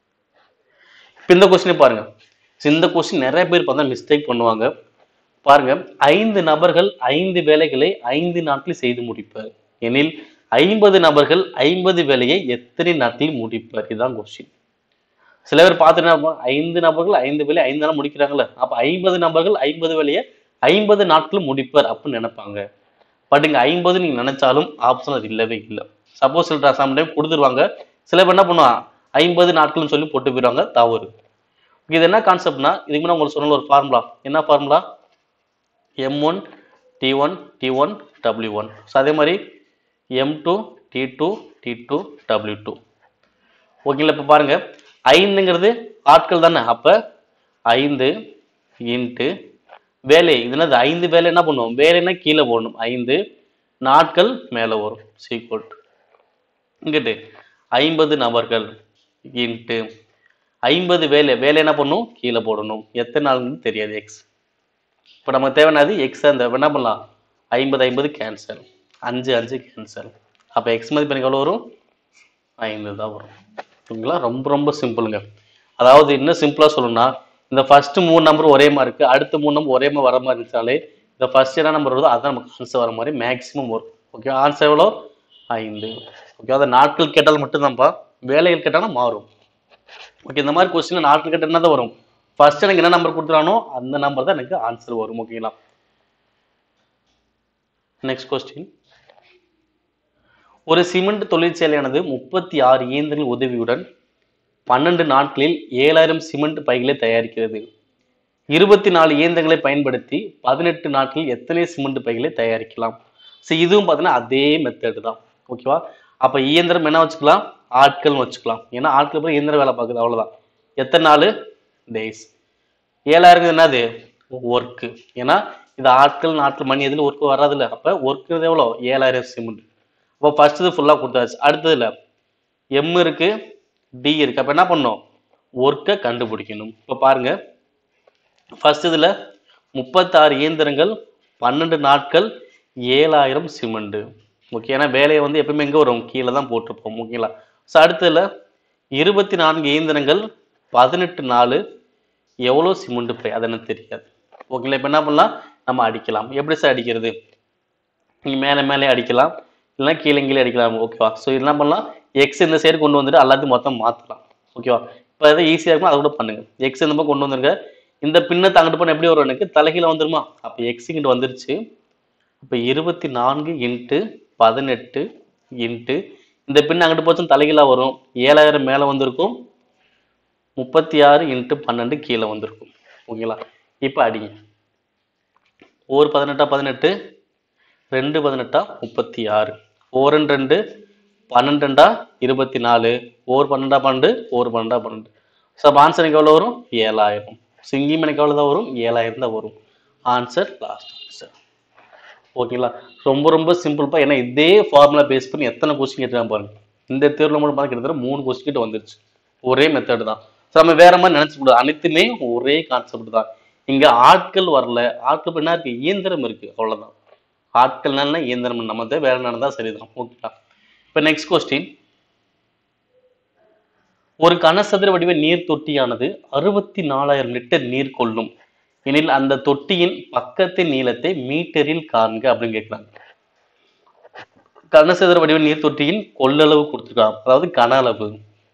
இப்போ இந்த கொஸ்டினை பாருங்க So, இந்த கொஸ்டின் நிறைய பேர் பார்த்தா மிஸ்டேக் பண்ணுவாங்க பாருங்க ஐந்து நபர்கள் ஐந்து வேலைகளை ஐந்து நாட்களில் செய்து முடிப்பர் எனில் ஐம்பது நபர்கள் ஐம்பது வேலையை எத்தனை நாட்களில் முடிப்பர் இதுதான் கொஸ்டின் சில பேர் பார்த்துட்டு ஐந்து நபர்கள் ஐந்து வேலை ஐந்து நாள் முடிக்கிறாங்கல்ல அப்ப ஐம்பது நபர்கள் ஐம்பது வேலையை ஐம்பது நாட்கள் முடிப்பர் அப்படின்னு நினைப்பாங்க பட் இங்க ஐம்பது நீங்க நினைச்சாலும் ஆப்ஷன் அது இல்லவே இல்லை சப்போஸ் சில சம்டைம் கொடுத்துருவாங்க சில பேர் என்ன பண்ணுவான் ஐம்பது நாட்கள்னு சொல்லி போட்டு போயிடுவாங்க தவறு இது என்ன கான்செப்ட்னா இதுக்கு முன்னாடி உங்களுக்கு சொன்ன ஒரு ஃபார்முலா என்ன formula M one D one D one W one so அதே மாதிரி M two D two D two W two ஓகேங்களா இப்போ பாருங்க ஐந்துங்கிறது ஆட்கள் தானே அப்போ ஐந்து இன்ட்டு வேலை இது என்னது ஐந்து வேலை என்ன பண்ணுவோம் வேலைன்னா கீழே போடணும் ஐந்து நாட்கள் மேலே வரும் சீக்வல் இங்கிட்டு ஐம்பது நபர்கள் இன்ட்டு ஐம்பது வேலை வேலை என்ன பண்ணும் கீழே போடணும் எத்தனை நாள்னு தெரியாது எக்ஸ் இப்போ நமக்கு தேவையானது எக்ஸ் அந்த என்ன பண்ணலாம் ஐம்பது ஐம்பது கேன்சல் அஞ்சு அஞ்சு கேன்சல் அப்போ எக்ஸ் மதிப்பு எனக்கு எவ்வளோ வரும் ஐந்து தான் வரும் ஓகேங்களா ரொம்ப ரொம்ப சிம்பிளுங்க அதாவது இன்னும் சிம்பிளாக சொல்லணும்னா இந்த ஃபர்ஸ்ட் மூணு நம்பர் ஒரே மாதிரி இருக்கு அடுத்த மூணு நம்பர் ஒரே மாதிரி வர மாதிரி இருந்துச்சாலே இந்த ஃபர்ஸ்ட் என்ன நம்பர் வருதோ அதான் நமக்கு ஆன்சர் வர மாதிரி மேக்ஸிமம் வரும் ஓகே ஆன்சர் எவ்வளோ ஐந்து ஓகே அதை நாட்கள் கேட்டால் மட்டும்தான்ப்பா வேலைகள் கேட்டாலும் மாறும் ஓகே இந்த மாதிரி கொஸ்டின் நாட்கள் கேட்டால் என்ன தான் வரும் ஃபர்ஸ்ட் எனக்கு என்ன நம்பர் கொடுத்துறானோ அந்த நம்பர் தான் எனக்கு ஆன்சர் வரும் ஓகேங்களா நெக்ஸ்ட் கொஸ்டின் ஒரு சிமெண்ட் தொழிற்சாலையானது முப்பத்தி ஆறு இயந்திரங்கள் உதவியுடன் பன்னெண்டு நாட்களில் ஏழாயிரம் சிமெண்ட் பைகளை தயாரிக்கிறது இருபத்தி நாலு இயந்திரங்களை பயன்படுத்தி பதினெட்டு நாட்களில் எத்தனை சிமெண்ட் பைகளை தயாரிக்கலாம் ஸோ இதுவும் பார்த்தீங்கன்னா அதே மெத்தடு தான் ஓகேவா அப்போ இயந்திரம் என்ன வச்சுக்கலாம் ஆட்கள்னு வச்சுக்கலாம் ஏன்னா ஆட்கள் போய் இயந்திர வேலை பார்க்குது அவ்வளோதான் எத்தனை நாள் டேஸ் ஏழாயிரம் என்னது ஒர்க்கு ஏன்னா இது ஆட்கள் நாட்கள் மணி எதில் ஒர்க் வராதுல்ல அப்போ ஒர்க்கு எவ்வளோ ஏழாயிரம் சிமெண்ட் அப்போ ஃபர்ஸ்ட் இது ஃபுல்லாக கொடுத்தாச்சு அடுத்ததுல எம் இருக்கு டி இருக்கு அப்போ என்ன பண்ணணும் ஒர்க்கை கண்டுபிடிக்கணும் இப்போ பாருங்க ஃபர்ஸ்ட் இதில் முப்பத்தாறு இயந்திரங்கள் பன்னெண்டு நாட்கள் ஏழாயிரம் சிமெண்ட் ஓகே ஏன்னா வேலையை வந்து எப்பவுமே எங்கே வரும் கீழே தான் போட்டிருப்போம் ஓகேங்களா ஸோ அடுத்ததுல இருபத்தி நான்கு இயந்திரங்கள் பதினெட்டு நாலு எவ்வளோ சிமெண்ட் பை அது எனக்கு தெரியாது ஓகேங்களா இப்போ என்ன பண்ணலாம் நம்ம அடிக்கலாம் எப்படி சார் அடிக்கிறது நீங்கள் மேலே மேலே அடிக்கலாம் இல்லைன்னா கீழே கீழே அடிக்கலாம் ஓகேவா ஸோ என்ன பண்ணலாம் எக்ஸ் இந்த சைடு கொண்டு வந்துட்டு எல்லாத்தையும் மொத்தம் மாற்றலாம் ஓகேவா இப்போ எதை ஈஸியாக இருக்குமோ அதை கூட பண்ணுங்க எக்ஸ் இந்த பக்கம் கொண்டு வந்துருங்க இந்த பின்னத்தை அங்கிட்டு பண்ண எப்படி வரும் எனக்கு தலைகீழ வந்துருமா அப்போ எக்ஸ் இங்கிட்டு வந்துருச்சு இப்போ இருபத்தி நான்கு இன்ட்டு பதினெட்டு இன்ட்டு இந்த பின் அங்கிட்டு போச்சும் தலைகீழாக வரும் ஏழாயிரம் மேலே வந்திருக்கும் முப்பத்தி ஆறு இன்ட்டு பன்னெண்டு கீழே வந்திருக்கும் ஓகேங்களா இப்போ அடிங்க ஒரு பதினெட்டா பதினெட்டு ரெண்டு பதினெட்டா முப்பத்தி ஆறு ஒரு ரெண்டு பன்னெண்டு ரெண்டா இருபத்தி நாலு ஒரு பன்னெண்டா பன்னெண்டு ஒரு பன்னெண்டா பன்னெண்டு ஸோ அப்போ ஆன்சர் எனக்கு எவ்வளோ வரும் ஏழாயிரம் ஸோ இங்கேயும் எனக்கு எவ்வளோ தான் வரும் ஏழாயிரம் தான் வரும் ஆன்சர் லாஸ்ட் ஆன்சர் ஓகேங்களா ரொம்ப ரொம்ப சிம்பிள்ப்பா ஏன்னா இதே ஃபார்முலா பேஸ் பண்ணி எத்தனை கொஸ்டின் கேட்டுருக்காங்க பாருங்க இந்த தேர்வில் மட்டும் பார்த்து கிட்டத்தட்ட மூணு கொஸ்டின் கிட்ட வந்துருச்சு ஒரே மெத்தட் தான் ஸோ நம்ம வேற மாதிரி நினைச்சு கூடாது அனைத்துமே ஒரே கான்செப்ட் தான் இங்க ஆட்கள் வரல ஆட்கள் இப்ப என்ன இருக்கு இயந்திரம் இருக்கு அவ்வளவுதான் ஆட்கள்னால இயந்திரம் நம்ம தான் வேற நடந்தா சரிதான் ஓகேங்களா இப்போ நெக்ஸ்ட் கொஸ்டின் ஒரு கனசதுர வடிவ நீர் தொட்டியானது அறுபத்தி நாலாயிரம் லிட்டர் நீர் கொள்ளும் எனில் அந்த தொட்டியின் பக்கத்தின் நீளத்தை மீட்டரில் காண்க அப்படின்னு கேட்கலாங்க கனசதுர வடிவ நீர் தொட்டியின் கொள்ளளவு கொடுத்துருக்காங்க அதாவது கன அளவு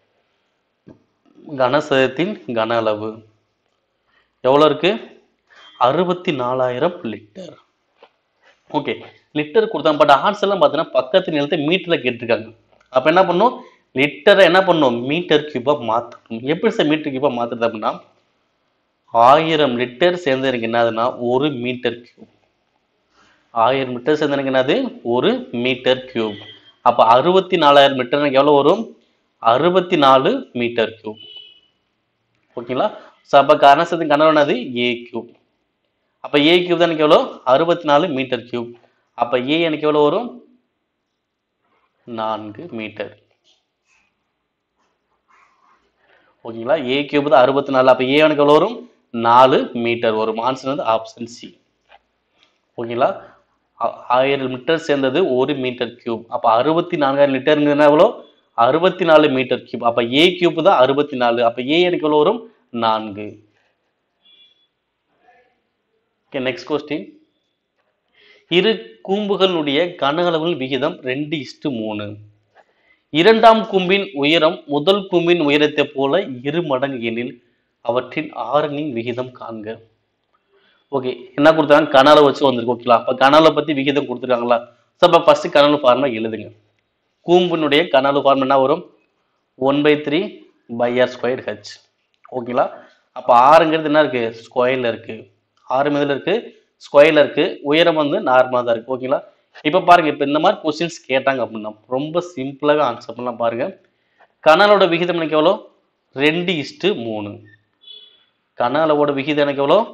கனசதுரத்தின் கன அளவு எவ்வளவு இருக்கு அறுபத்தி நாலாயிரம் லிட்டர் ஓகே லிட்டர் கொடுத்தாங்க பட் ஆர்ட்ஸ் எல்லாம் பார்த்தீங்கன்னா பக்கத்து நிலத்தை மீட்டர்ல கேட்டிருக்காங்க அப்ப என்ன பண்ணும் லிட்டரை என்ன பண்ணும் மீட்டர் கியூபா மாற்றணும் எப்படி சார் மீட்டர் கியூபா மாத்துறது அப்படின்னா ஆயிரம் லிட்டர் சேர்ந்து எனக்கு என்னதுன்னா ஒரு மீட்டர் கியூப் ஆயிரம் லிட்டர் சேர்ந்து எனக்கு என்னது ஒரு மீட்டர் கியூப் அப்ப அறுபத்தி நாலாயிரம் லிட்டர் எனக்கு எவ்வளவு வரும் அறுபத்தி நாலு மீட்டர் கியூப் ஓகேங்களா ஸோ அப்போ கனசத்தின் கனவு என்னது ஏ கியூப் அப்போ ஏ கியூப் தான் எனக்கு எவ்வளோ அறுபத்தி நாலு மீட்டர் கியூப் அப்போ ஏ எனக்கு எவ்வளோ வரும் நான்கு மீட்டர் ஓகேங்களா ஏ கியூப் தான் அறுபத்தி நாலு அப்போ ஏ எனக்கு எவ்வளோ வரும் நாலு மீட்டர் வரும் ஆன்சர் வந்து ஆப்ஷன் சி ஓகேங்களா ஆ- ஆயிரம் லிட்டர் சேர்ந்தது ஒரு மீட்டர் கியூப் அப்போ அறுபத்தி நான்காயிரம் லிட்டருங்கிறது எவ்வளோ அறுபத்தி நாலு மீட்டர் கியூப் அப்போ ஏ கியூப் தான் அறுபத்தி நாலு அப்போ ஏ எனக்கு எவ்வளோ வரும் நான்கு ஓகே நெக்ஸ்ட் கொஸ்டின் இரு கூம்புகளுடைய கன அளவுகள் விகிதம் ரெண்டு இஸ்டு மூணு இரண்டாம் கூம்பின் உயரம் முதல் கூம்பின் உயரத்தை போல இரு மடங்கு எனில் அவற்றின் ஆரணின் விகிதம் காண்க ஓகே என்ன கொடுத்தாங்க கனலை வச்சு வந்திருக்கு ஓகேங்களா அப்ப கனலை பத்தி விகிதம் கொடுத்துருக்காங்களா ஸோ அப்போ ஃபர்ஸ்ட் கனல் ஃபார்மா எழுதுங்க கூம்பினுடைய கனல் ஃபார்ம் என்ன வரும் one by three pi R square H ஓகேங்களா அப்போ ஆறுங்கிறது என்ன இருக்கு ஸ்கொயர்ல இருக்கு ஆறு இதில் இருக்கு ஸ்கொயர்ல இருக்கு உயரம் வந்து நார்மலாக தான் இருக்கு ஓகேங்களா இப்போ பாருங்க இப்போ இந்த மாதிரி கொஸ்டின்ஸ் கேட்டாங்க அப்படின்னா ரொம்ப சிம்பிளாகவே ஆன்சர் பண்ணலாம் பாருங்க கனலோட விகிதம் எனக்கு எவ்வளோ ரெண்டு இஸ்டு மூணு கனலோட விகிதம் எனக்கு எவ்வளோ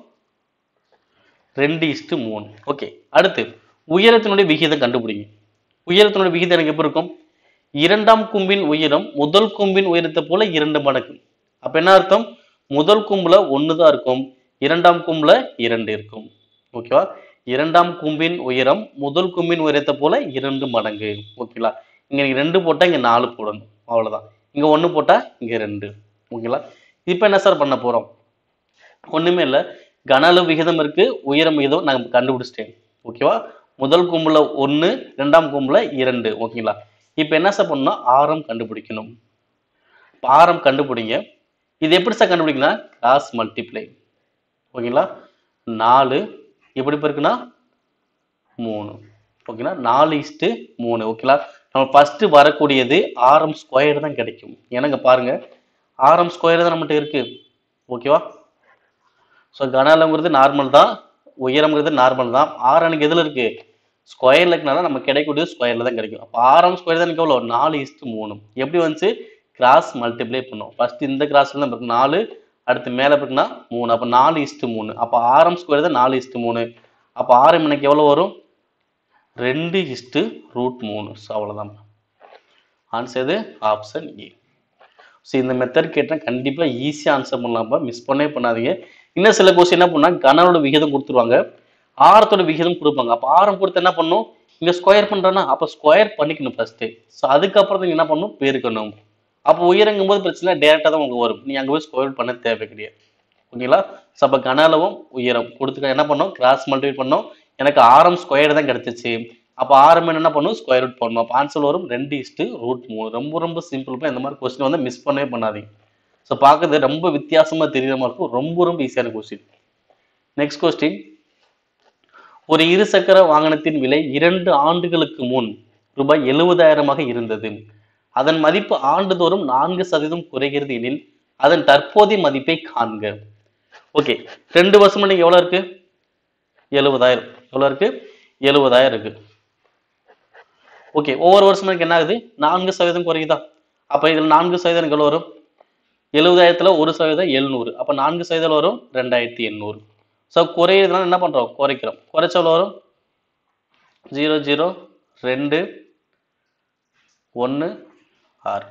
ரெண்டு இஸ்டு மூணு ஓகே அடுத்து உயரத்தினுடைய விகிதம் கண்டுபிடிங்க உயரத்தினுடைய விகிதம் எனக்கு எப்படி இருக்கும் இரண்டாம் கும்பின் உயரம் முதல் கும்பின் உயரத்தை போல இரண்டு மடங்கு அப்ப என்ன அர்த்தம் முதல் கும்புல ஒன்று தான் இருக்கும் இரண்டாம் கும்புல இரண்டு இருக்கும் ஓகேவா இரண்டாம் கும்பின் உயரம் முதல் கும்பின் உயரத்தை போல இரண்டு மடங்கு ஓகேங்களா இங்க நீங்க ரெண்டு போட்டா இங்க நாலு போடணும் அவ்வளவுதான் இங்க ஒண்ணு போட்டா இங்க ரெண்டு ஓகேங்களா இப்போ என்ன சார் பண்ண போறோம் ஒண்ணுமே இல்லை கன அளவு விகிதம் இருக்கு உயரம் விகிதம் நான் கண்டுபிடிச்சிட்டேன் ஓகேவா முதல் கும்புல ஒன்று இரண்டாம் கும்புல இரண்டு ஓகேங்களா இப்போ என்ன சார் பண்ணணும் ஆரம் கண்டுபிடிக்கணும் இப்ப ஆரம் கண்டுபிடிங்க இது எப்படி சார் கண்டுபிடிக்கணும் கிராஸ் மல்டிப்ளை ஓகேங்களா நாலு எப்படி இருக்குன்னா மூணு ஓகேங்களா நாலு இஸ்ட்டு மூணு ஓகேங்களா நம்ம ஃபர்ஸ்ட் வரக்கூடியது ஆரம் ஸ்கொயர் தான் கிடைக்கும் ஏன்னாங்க பாருங்க ஆரம் ஸ்கொயர் தான் நம்மகிட்ட இருக்கு ஓகேவா ஸோ கனலங்கிறது நார்மல் தான் உயரம்ங்கிறது நார்மல் தான் ஆறு எனக்கு எதில் இருக்கு ஸ்கொயர்ல இருக்கனால நம்ம கிடைக்கக்கூடியது ஸ்கொயர்ல தான் கிடைக்கும் அப்போ ஆறாம் ஸ்கொயர் தான் எனக்கு எவ்வளோ நாலு இஸ்ட்டு மூணு எப்படி வந்துச்சு கிராஸ் மல்டிப்ளை பண்ணும் ஃபர்ஸ்ட் இந்த கிராஸ்ல தான் இருக்கு நாலு அடுத்து மேலே இருக்குன்னா மூணு அப்போ நாலு இஸ்ட்டு மூணு அப்போ ஆறாம் ஸ்கொயர் தான் நாலு இஸ்ட்டு மூணு அப்போ ஆரம் எனக்கு எவ்வளோ வரும் ரெண்டு இஸ்ட்டு ரூட் மூணு ஸோ அவ்வளோதான் ஆன்சர் இது ஆப்ஷன் ஏ ஸோ இந்த மெத்தட் கேட்டால் கண்டிப்பாக ஈஸியாக ஆன்சர் பண்ணலாம்ப்பா மிஸ் பண்ணவே பண்ணாதீங்க இன்னும் சில கொஸ்டின் என்ன பண்ணா கனலோட விகிதம் கொடுத்துருவாங்க ஆரத்தோட விகிதம் கொடுப்பாங்க அப்போ ஆரம் கொடுத்து என்ன பண்ணும் இங்கே ஸ்கொயர் பண்ணுறோன்னா அப்போ ஸ்கொயர் பண்ணிக்கணும் ஃபர்ஸ்ட் ஸோ அதுக்கப்புறம் நீங்க என்ன பண்ணணும் பெருக்கணும் அப்போ உயரங்கும் போது பிரச்சனை டேரெக்டாக தான் உங்களுக்கு வரும் நீ அங்கே போய் ஸ்கொயர் பண்ண தேவை கிடையாது ஓகேங்களா ஸோ அப்போ கன அளவும் உயரம் கொடுத்துக்க என்ன பண்ணோம் கிராஸ் மல்டிபிள் பண்ணோம் எனக்கு ஆரம் ஸ்கொயர் தான் கிடைச்சிச்சு அப்போ ஆரம் என்ன பண்ணும் ஸ்கொயர் ரூட் பண்ணணும் அப்போ ஆன்சர் வரும் ரெண்டு இஸ்ட்டு ரூட் மூணு ரொம்ப ரொம்ப சிம்பிள் இந்த மாதிரி கொஸ்டின் வந்து மிஸ் பண்ணவே பண்ணாதீங்க ஸோ பார்க்கறது ரொம்ப வித்தியாசமா தெரியுற மாதிரி இருக்கும் ரொம்ப ரொம்ப ஈஸியான கொஸ்டின் நெக்ஸ்ட் கொஸ்டின் ஒரு இருசக்கர வாகனத்தின் விலை இரண்டு ஆண்டுகளுக்கு முன் ரூபாய் எழுபதாயிரமாக இருந்தது அதன் மதிப்பு ஆண்டுதோறும் நான்கு சதவீதம் குறைகிறது எனில் அதன் தற்போதைய மதிப்பை காண்க ஓகே ரெண்டு வருஷம் இன்னைக்கு எவ்வளவு இருக்கு எழுபதாயிரம் எவ்வளவு இருக்கு எழுபதாயிரம் இருக்கு ஓகே ஒவ்வொரு வருஷமும் எனக்கு என்ன ஆகுது நான்கு சதவீதம் குறையுதா அப்ப இதுல நான்கு சதவீதம் எனக்கு எவ்வளவு வரும் எழுபதாயிரத்துல ஒரு சதவீதம் எழுநூறு அப்ப நான்கு சதவீதம் வரும் ரெண்டாயிரத்தி எண்ணூறு ஸோ குறையிறதுனால என்ன பண்றோம் குறைக்கிறோம் குறைச்ச எவ்வளவு வரும் ஜீரோ ஜீரோ ரெண்டு ஒன்று ஆறு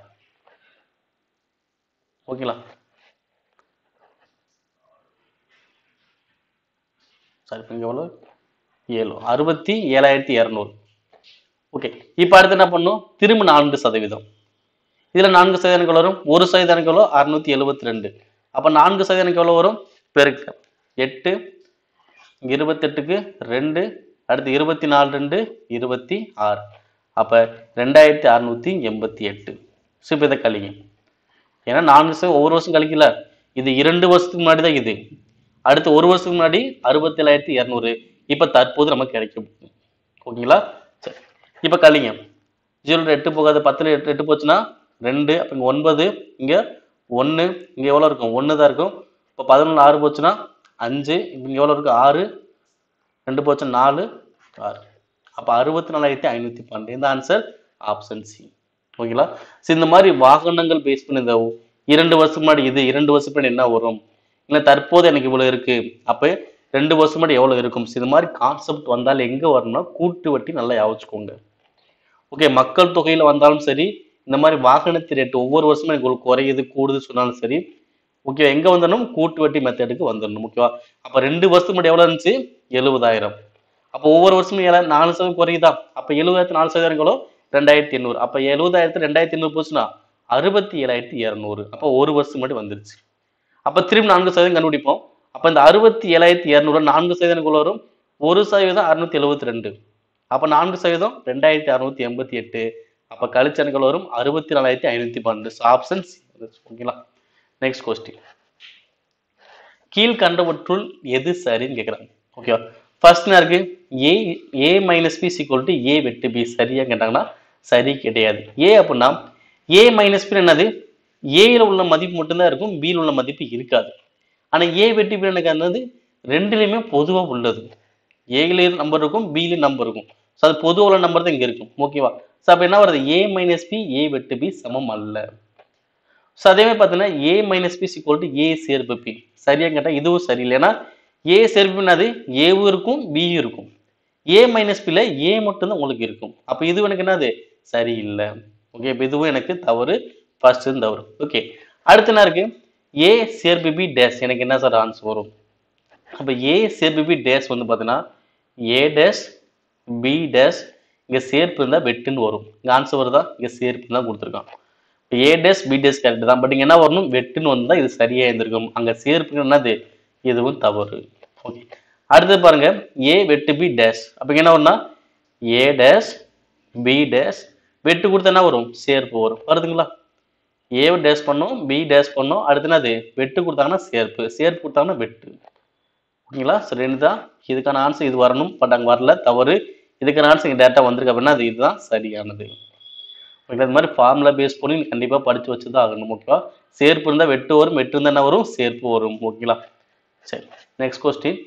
ஓகேங்களா சரி இப்போ இங்கே எவ்வளோ ஏழு அறுபத்தி ஏழாயிரத்தி இரநூறு ஓகே இப்போ அடுத்து என்ன பண்ணும் திரும்ப நான்கு சதவீதம் இதில் நான்கு சதவீதம் எவ்வளோ வரும் ஒரு சதவீதம் எவ்வளோ அறுநூத்தி எழுபத்தி ரெண்டு அப்போ நான்கு சதவீதம் எவ்வளோ வரும் பெருக்க எட்டு இங்க இருபத்தெட்டுக்கு ரெண்டு அடுத்து இருபத்தி நாலு ரெண்டு இருபத்தி ஆறு அப்போ ரெண்டாயிரத்தி அறுநூத்தி எண்பத்தி எட்டு ஸோ இப்போ இதை கழிங்க ஏன்னா நான்கு வருஷம் ஒவ்வொரு வருஷம் கழிக்கல இது இரண்டு வருஷத்துக்கு முன்னாடி தான் இது அடுத்து ஒரு வருஷத்துக்கு முன்னாடி அறுபத்தி ஏழாயிரத்தி இரநூறு இப்போ தற்போது நமக்கு கிடைக்கும் ஓகேங்களா சரி இப்போ கழிங்க ஜீரோ எட்டு போகாது பத்தில் எட்டு எட்டு போச்சுன்னா ரெண்டு அப்போ இங்கே ஒன்பது இங்கே ஒன்று இங்கே எவ்வளோ இருக்கும் ஒன்று தான் இருக்கும் இப்போ பதினொன்று ஆறு போச்சுன்னா அஞ்சு இங்கே எவ்வளோ இருக்கு ஆறு ரெண்டு போச்சு நாலு ஆறு அப்போ அறுபத்தி நாலாயிரத்தி ஐநூற்றி பன்னெண்டு இந்த ஆன்சர் ஆப்ஷன் சி ஓகேங்களா ஸோ இந்த மாதிரி வாகனங்கள் பேஸ் பண்ணி இந்த இரண்டு வருஷம் முன்னாடி இது இரண்டு வருஷம் முன்னாடி என்ன வரும் இல்லை தற்போது எனக்கு இவ்வளோ இருக்கு அப்போ ரெண்டு வருஷம் முன்னாடி எவ்வளோ இருக்கும் ஸோ இது மாதிரி கான்செப்ட் வந்தால் எங்கே வரணும்னா கூட்டு வட்டி நல்லா யாவச்சுக்கோங்க ஓகே மக்கள் தொகையில வந்தாலும் சரி இந்த மாதிரி வாகனத்து ரேட் ஒவ்வொரு வருஷமும் எனக்கு உங்களுக்கு குறையுது கூடுது சொன்னாலும் சரி ஓகே எங்க வந்துடணும் கூட்டு வட்டி மெத்தடுக்கு வந்துடணும் ஓகேவா அப்ப ரெண்டு வருஷத்துக்கு முன்னாடி எவ்வளவு இருந்துச்சு எழுபதாயிரம் அப்போ ஒவ்வொரு வருஷமும் ஏழா நாலு சதவீதம் குறையுதா அப்ப எழுபதாயிரத்தி நாலு சதவீதம் எவ்வளோ ரெண்டாயிரத்தி எண்ணூறு அப்ப எழுபதாயிரத்து ரெண்டாயிரத்தி எண்ணூறு போச்சுன்னா அறுபத்தி ஏழாயிரத்தி இரநூறு அப்போ ஒரு வருஷம் முன்னாடி வந்துருச்சு அப்ப திரும்ப நான்கு சதவீதம் கண்டுபிடிப்போம் அப்ப இந்த அறுபத்தி ஏழாயிரத்தி இரநூறு நான்கு சதவீதம் எவ்வளவு வரும் ஒரு சதவீதம் அறுநூத்தி எழுபத்தி ரெண்டு அப்ப நான்கு சதவீதம் ரெண்டாயிரத்தி அறுநூத்தி எண்பத்தி எட்டு அப்ப கழிச்சனுக்கள் வரும் அறுபத்தி நாலாயிரத்தி ஐநூத்தி பன்னெண்டு ஆப்ஷன்ஸ் ஓகேங்களா நெக்ஸ்ட் கொஸ்டின் கீழ்கண்டவற்றுள் எது சரின்னு கேட்குறாங்க ஓகேவா ஃபர்ஸ்ட் என்ன இருக்கு A A minus B equal to A வெட்டு பி சரியா கேட்டாங்கன்னா சரி கிடையாது ஏ அப்படின்னா ஏ மைனஸ் பி என்னது ஏல உள்ள மதிப்பு மட்டும்தான் இருக்கும் பியில் உள்ள மதிப்பு இருக்காது ஆனா ஏ வெட்டி பி எனக்கு என்னது ரெண்டுலையுமே பொதுவா உள்ளது ஏலையும் நம்பர் இருக்கும் பிலையும் நம்பர் இருக்கும் ஸோ அது பொதுவாக உள்ள நம்பர் தான் இங்க இருக்கும் ஓகேவா ஸோ அப்போ என்ன வருது ஏ மைனஸ் பி ஏ வெட்டு பி சமம் அல்ல ஸோ அதே மாதிரி பார்த்தீங்கன்னா A minus B equal to A சேர்ப்பு பி சரியா கேட்டால் இதுவும் சரியில்லை ஏன்னா ஏ சேர்ப்பு என்னது ஏவும் இருக்கும் பியும் இருக்கும் ஏ மைனஸ் பியில் ஏ மட்டும்தான் உங்களுக்கு இருக்கும் அப்போ இது எனக்கு என்னது சரியில்லை ஓகே இப்போ இதுவும் எனக்கு தவறு ஃபர்ஸ்ட் தவறு ஓகே அடுத்து என்ன இருக்கு ஏ சேர்ப்பு பி டேஷ் எனக்கு என்ன சார் ஆன்சர் வரும் அப்போ ஏ சேர்ப்பு பி டேஷ் வந்து பார்த்தீங்கன்னா ஏ டேஷ் பி டேஷ் இங்கே சேர்ப்பு இருந்தால் வெட்டுன்னு வரும் இங்கே ஆன்சர் வருதா இங்கே சேர்ப்பு தான் கொடுத்துருக்கான் இப்போ A dash B dash correct தான் பட் இங்கே என்ன வரணும் வெட்டுன்னு வந்தால் இது சரியா இருந்திருக்கும் அங்கே சேர்ப்பு என்னது இதுவும் தவறு ஓகே அடுத்து பாருங்க ஏ வெட்டு பி டேஷ் அப்போ இங்க என்ன வரும்னா ஏ டேஷ் பி டேஷ் வெட்டு கொடுத்தா என்ன வரும் சேர்ப்பு வரும் வருதுங்களா ஏ டேஷ் பண்ணோம் பி டேஷ் பண்ணோம் அடுத்து என்னது வெட்டு கொடுத்தாங்கன்னா சேர்ப்பு சேர்ப்பு கொடுத்தாங்கன்னா வெட்டு ஓகேங்களா சரி ரெண்டு தான் இதுக்கான ஆன்சர் இது வரணும் பட் அங்கே வரல தவறு இதுக்கான ஆன்சர் இங்கே டேட்டா வந்திருக்கு அப்படின்னா அது இதுதான் சரியானது ஓகே அது மாதிரி ஃபார்முலா பேஸ் பண்ணி நீங்க கண்டிப்பாக படித்து வச்சு தான் ஆகணும் ஓகேவா சேர்ப்பு இருந்தால் வெட்டு வரும் வெட்டு இருந்தால் என்ன வரும் சேர்ப்பு வரும் ஓகேங்களா சரி நெக்ஸ்ட் கொஸ்டின்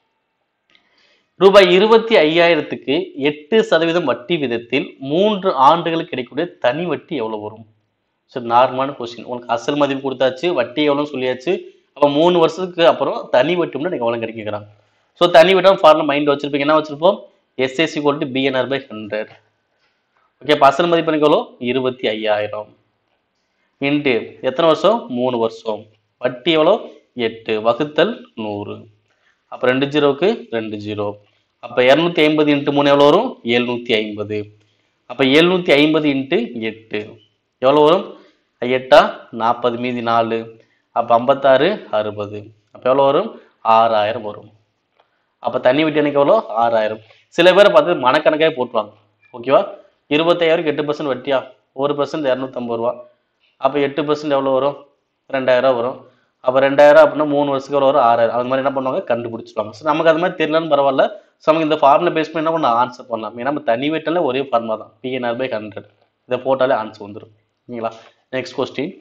ரூபாய் இருபத்தி ஐயாயிரத்துக்கு எட்டு சதவீதம் வட்டி விதத்தில் மூன்று ஆண்டுகளுக்கு கிடைக்கக்கூடிய தனி வட்டி எவ்வளவு வரும் சரி நார்மலான கொஸ்டின் உங்களுக்கு அசல் மதிப்பு கொடுத்தாச்சு வட்டி எவ்வளோன்னு சொல்லியாச்சு அப்போ மூணு வருஷத்துக்கு அப்புறம் தனி வட்டிம்னா நீங்கள் எவ்வளோ கிடைக்கிறாங்க ஸோ தனி வட்டம் ஃபார்முலா மைண்ட் வச்சிருப்பீங்க என்ன வச்சிருப்போம் SSC gold PNR by hundred okay அப்போ அசல் மதிப்பு எனக்கு எவ்வளோ இருபத்தி ஐயாயிரம் இன்ட்டு எத்தனை வருஷம் மூணு வருஷம் வட்டி எவ்வளோ எட்டு வகுத்தல் நூறு அப்போ ரெண்டு ஜீரோவுக்கு ரெண்டு ஜீரோ அப்போ இரநூத்தி ஐம்பது இன்ட்டு மூணு எவ்வளோ வரும் எழுநூற்றி ஐம்பது அப்போ எழுநூற்றி ஐம்பது இன்ட்டு எட்டு எவ்வளோ வரும் எட்டா நாற்பது மீதி நாலு அப்போ ஐம்பத்தாறு அறுபது அப்போ எவ்வளோ வரும் ஆறாயிரம் வரும் அப்போ தண்ணி விட்டு எனக்கு எவ்வளோ ஆறாயிரம் சில பேரை பார்த்து மனக்கணக்காக போட்டுருவாங்க ஓகேவா இருபத்தாயிரம் எட்டு பர்சன்ட் வட்டியா ஒரு பர்சன்ட் இரநூத்தம்பது ரூபா அப்போ எட்டு பர்சன்ட் எவ்வளோ வரும் ரெண்டாயிரம் வரும் அப்போ ரெண்டாயிரம் அப்படின்னா மூணு வருஷத்துக்கு எவ்வளோ வரும் ஆறாயிரம் அது மாதிரி என்ன பண்ணுவாங்க கண்டுபிடிச்சிருவாங்க ஸோ நமக்கு அது மாதிரி தெரியலன்னு பரவாயில்ல ஸோ நமக்கு இந்த ஃபார்முலா பேஸ் பண்ணி என்ன பண்ணலாம் ஆன்சர் பண்ணலாம் ஏன்னா நம்ம தனி வீட்டில் ஒரே ஃபார்முலா தான் பிஎன்ஆர் பை ஹண்ட்ரட் இதை போட்டாலே ஆன்சர் வந்துடும் ஓகேங்களா நெக்ஸ்ட் கொஸ்டின்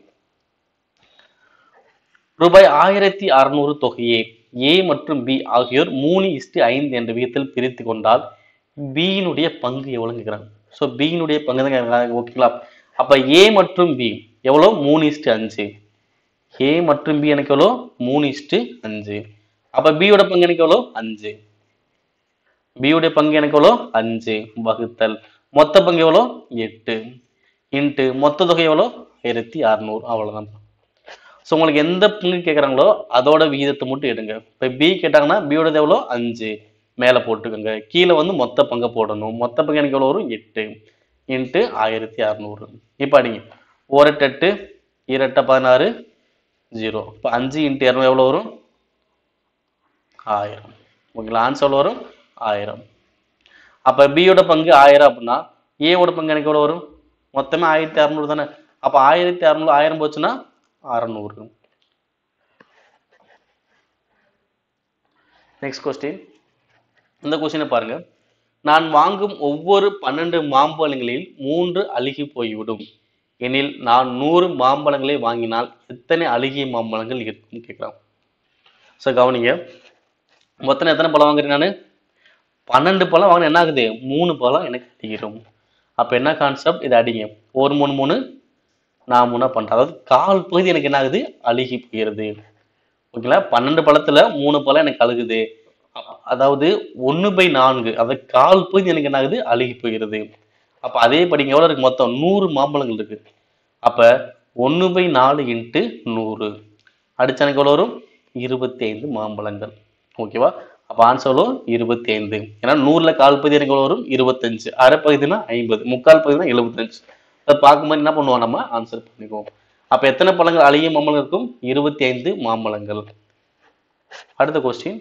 ரூபாய் ஆயிரத்தி அறுநூறு தொகையை ஏ மற்றும் பி ஆகியோர் மூணு இஸ்டு ஐந்து என்ற விகிதத்தில் பிரித்து கொண்டால் பியினுடைய பங்கு எவ்வளோன்னு கேட்குறாங்க ஸோ பியினுடைய பங்கு தான் கேட்குறாங்க ஓகேங்களா அப்போ ஏ மற்றும் பி எவ்வளோ மூணு இஸ்டு அஞ்சு ஏ மற்றும் பி எனக்கு எவ்வளோ மூணு இஸ்டு அஞ்சு அப்போ பியோட பங்கு எனக்கு எவ்வளோ அஞ்சு பியோடைய பங்கு எனக்கு எவ்வளோ அஞ்சு வகுத்தல் மொத்த பங்கு எவ்வளோ எட்டு இன்ட்டு மொத்த தொகை எவ்வளோ ஆயிரத்தி அறநூறு அவ்வளோதான் ஸோ உங்களுக்கு எந்த பங்கு கேட்குறாங்களோ அதோட விகிதத்தை மட்டும் எடுங்க இப்போ பி கேட்டாங்கன்னா பியோடது எவ்வளோ அஞ்சு மேலே போட்டுக்கோங்க கீழே வந்து மொத்த பங்கை போடணும் மொத்த பங்கு எனக்கு எவ்வளோ வரும் எட்டு இன்ட்டு ஆயிரத்தி அறநூறு இப்போ அடிங்க ஓரெட்டு எட்டு இரட்டை பதினாறு ஜீரோ இப்போ அஞ்சு இன்ட்டு இரநூறு எவ்வளோ வரும் ஆயிரம் ஓகேங்களா ஆன்சர் எவ்வளோ வரும் ஆயிரம் அப்போ பியோட பங்கு ஆயிரம் அப்படின்னா ஏவோட பங்கு எனக்கு எவ்வளோ வரும் மொத்தமே ஆயிரத்தி அறநூறு தானே அப்போ ஆயிரத்தி அறநூறு ஆயிரம் போச்சுன்னா அறநூறு நெக்ஸ்ட் கொஸ்டின் இந்த கொஸ்டினை பாருங்க நான் வாங்கும் ஒவ்வொரு பன்னெண்டு மாம்பழங்களில் மூன்று அழுகி போய்விடும் எனில் நான் நூறு மாம்பழங்களை வாங்கினால் எத்தனை அழுகிய மாம்பழங்கள் இருக்கும்னு கேட்குறான் ஸோ கவனிங்க மொத்தம் எத்தனை பழம் வாங்குறேன் நான் பன்னெண்டு பழம் வாங்கினா என்ன ஆகுது மூணு பழம் எனக்கு தீரும் அப்போ என்ன கான்செப்ட் இது அடிங்க ஒரு மூணு மூணு நான் மூணா பண்ணுறேன் அதாவது கால் பகுதி எனக்கு என்ன ஆகுது அழுகி போயிடுது ஓகேங்களா பன்னெண்டு பழத்துல மூணு பழம் எனக்கு அழுகுது அ- அதாவது ஒன்று பை நான்கு அதாவது கால் பகுதி எனக்கு என்ன ஆகுது அழுகி போயிடுது அப்போ அதே படிங்க எவ்வளோ இருக்கு மொத்தம் நூறு மாம்பழங்கள் இருக்கு அப்போ ஒன்று பை நாலு இன்ட்டு நூறு அடிச்சா எனக்கு எவ்வளோ வரும் இருபத்தி ஐந்து மாம்பழங்கள் ஓகேவா அப்போ ஆன்சர் எவ்வளோ இருபத்தி ஐந்து ஏன்னா நூறில் கால் பகுதி எனக்கு எவ்வளோ வரும் இருபத்தஞ்சு அரை பகுதினா ஐம்பது முக்கால் பகுதினா எழுபத்தஞ்சு அதை பார்க்கும்போது என்ன பண்ணுவோம் நம்ம ஆன்சர் பண்ணிக்குவோம் அப்போ எத்தனை பழங்கள் அழகிய மாம்பழம் இருக்கும் இருபத்தி ஐந்து மாம்பழங்கள் அடுத்த கொஸ்டின்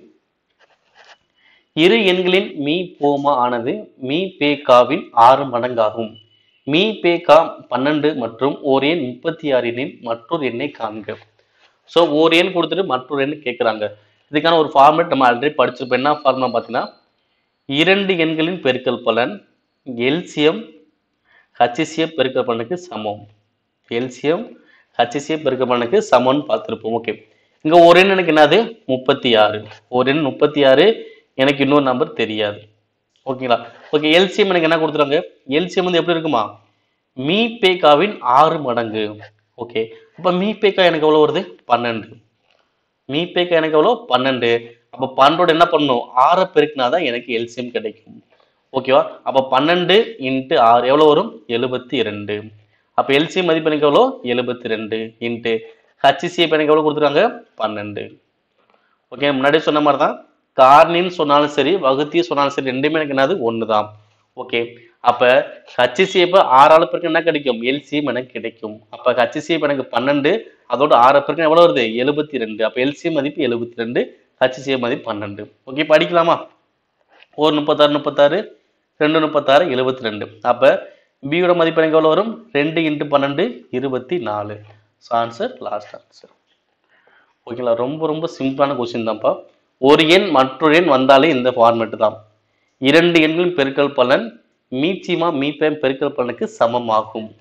இரு எண்களின் மீ போமா ஆனது மீ பே காவின் ஆறு மடங்காகும் மீ பே கா பன்னெண்டு மற்றும் ஓர் எண் முப்பத்தி ஆறு எண்ணின் மற்றொரு எண்ணை காண்க ஸோ ஒரு எண் கொடுத்துட்டு மற்றொரு எண் கேட்குறாங்க இதுக்கான ஒரு ஃபார்மேட் நம்ம ஆல்ரெடி படிச்சிருப்போம் என்ன ஃபார்முலா பார்த்தீங்கன்னா இரண்டு எண்களின் பெருக்கல் பலன் எல்சியம் ஹச்சிசிஎம் பெருக்கல் பலனுக்கு சமம் எல்சியம் ஹச்சிசிஎம் பெருக்கல் பலனுக்கு சமம்னு பார்த்துருப்போம் ஓகே இங்க ஒரு எண் எனக்கு என்னது முப்பத்தி ஆறு ஒரு எண் முப்பத்தி ஆறு எனக்கு இன்னொரு நம்பர் தெரியாது ஓகேங்களா ஓகே எல்சிஎம் எனக்கு என்ன கொடுத்துருவாங்க எல்சிஎம் வந்து எப்படி இருக்குமா மீ பேக்காவின் ஆறு மடங்கு ஓகே அப்போ மீ பேக்கா எனக்கு எவ்வளோ வருது பன்னெண்டு மீ பேக்கா எனக்கு எவ்வளோ பன்னெண்டு அப்போ பன்னெண்டோட என்ன பண்ணணும் ஆறை பெருக்கினா தான் எனக்கு எல்சிஎம் கிடைக்கும் ஓகேவா அப்போ பன்னெண்டு இன்ட்டு ஆறு எவ்வளோ வரும் எழுபத்தி ரெண்டு அப்போ எல்சிஎம் மதிப்பு எனக்கு எவ்வளோ எழுபத்தி ரெண்டு இன்ட்டு ஹச்சிசிஎப் எனக்கு எவ்வளோ கொடுத்துருக்காங்க பன்னெண்டு ஓகே முன்னாடி சொன்ன மாதிரி தான் கார்னின்னு சொன்னாலும் சரி வகுத்தி சொன்னாலும் சரி ரெண்டுமே எனக்கு என்னது ஒன்று தான் ஓகே அப்போ ஹச்சிசிஎப்ப ஆறாள் பேருக்கு என்ன கிடைக்கும் எல்சிஎம் எனக்கு கிடைக்கும் அப்போ ஹச்சிசிஎப் எனக்கு பன்னெண்டு அதோட ஆறு பேருக்கு எவ்வளோ வருது எழுபத்தி ரெண்டு அப்போ எல்சிஎம் மதிப்பு எழுபத்தி ரெண்டு ஹச்சிசிஎம் மதிப்பு பன்னெண்டு ஓகே படிக்கலாமா ஒரு முப்பத்தாறு முப்பத்தாறு ரெண்டு முப்பத்தாறு எழுபத்தி ரெண்டு அப்போ பியோட மதிப்பு எனக்கு எவ்வளோ வரும் ரெண்டு இன்ட்டு பன்னெண்டு இருபத்தி நாலு ஸோ ஆன்சர் லாஸ்ட் ஆன்சர் ஓகேங்களா ரொம்ப ரொம்ப சிம்பிளான கொஸ்டின் தான்ப்பா ஒரு எண் மற்றொரு எண் வந்தாலே இந்த ஃபார்மேட் தான் இரண்டு எண்களின் பெருக்கல் பலன் மீச்சிமா மீப்பேம் பெருக்கல் பலனுக்கு சமமாகும்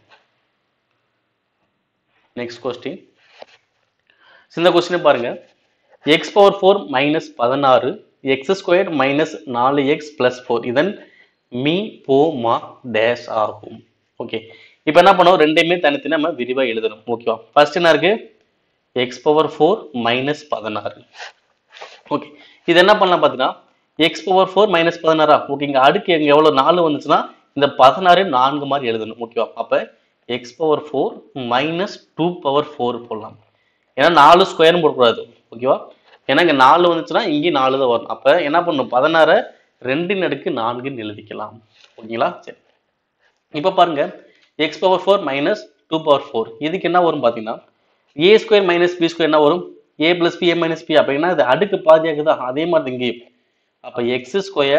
நெக்ஸ்ட் கொஸ்டின் இந்த கொஸ்டினை பாருங்க எக்ஸ் பவர் ஃபோர் மைனஸ் பதினாறு எக்ஸ் ஸ்கொயர் மைனஸ் நாலு எக்ஸ் பிளஸ் ஃபோர் இதன் மீ போ மா டேஷ் ஆகும் ஓகே இப்போ என்ன பண்ணுவோம் ரெண்டையுமே தனித்தனி நம்ம விரிவாக எழுதணும் ஓகேவா ஃபர்ஸ்ட் என்ன இருக்கு எக்ஸ் பவர் ஃபோர் மைனஸ் பதினாறு ஓகே இது என்ன பண்ணலாம் பார்த்தீங்கன்னா எக்ஸ் பவர் ஃபோர் மைனஸ் பதினாறா ஓகே இங்கே அடுக்கு எங்கே எவ்வளோ நாலு வந்துச்சுன்னா இந்த பதினாறு நான்கு மாதிரி எழுதணும் ஓகேவா அப்போ X power four minus two power four போடலாம் ஏன்னா நாலு ஸ்கொயர்னு போடக்கூடாது ஓகேவா ஏன்னா இங்கே நாலு வந்துச்சுன்னா இங்கேயும் நாலு தான் வரும் அப்போ என்ன பண்ணணும் பதினாறை ரெண்டின் அடுக்கு நான்குன்னு எழுதிக்கலாம் ஓகேங்களா சரி இப்போ பாருங்க X power four minus two power four இதுக்கு என்ன வரும் பார்த்தீங்கன்னா A square minus B square என்ன வரும் A plus B A minus B அப்படின்னா இது அடுக்கு பாதியாகுதா அதே மாதிரி இங்கேயும் அப்போ எக்ஸ் ஸ்கொயர்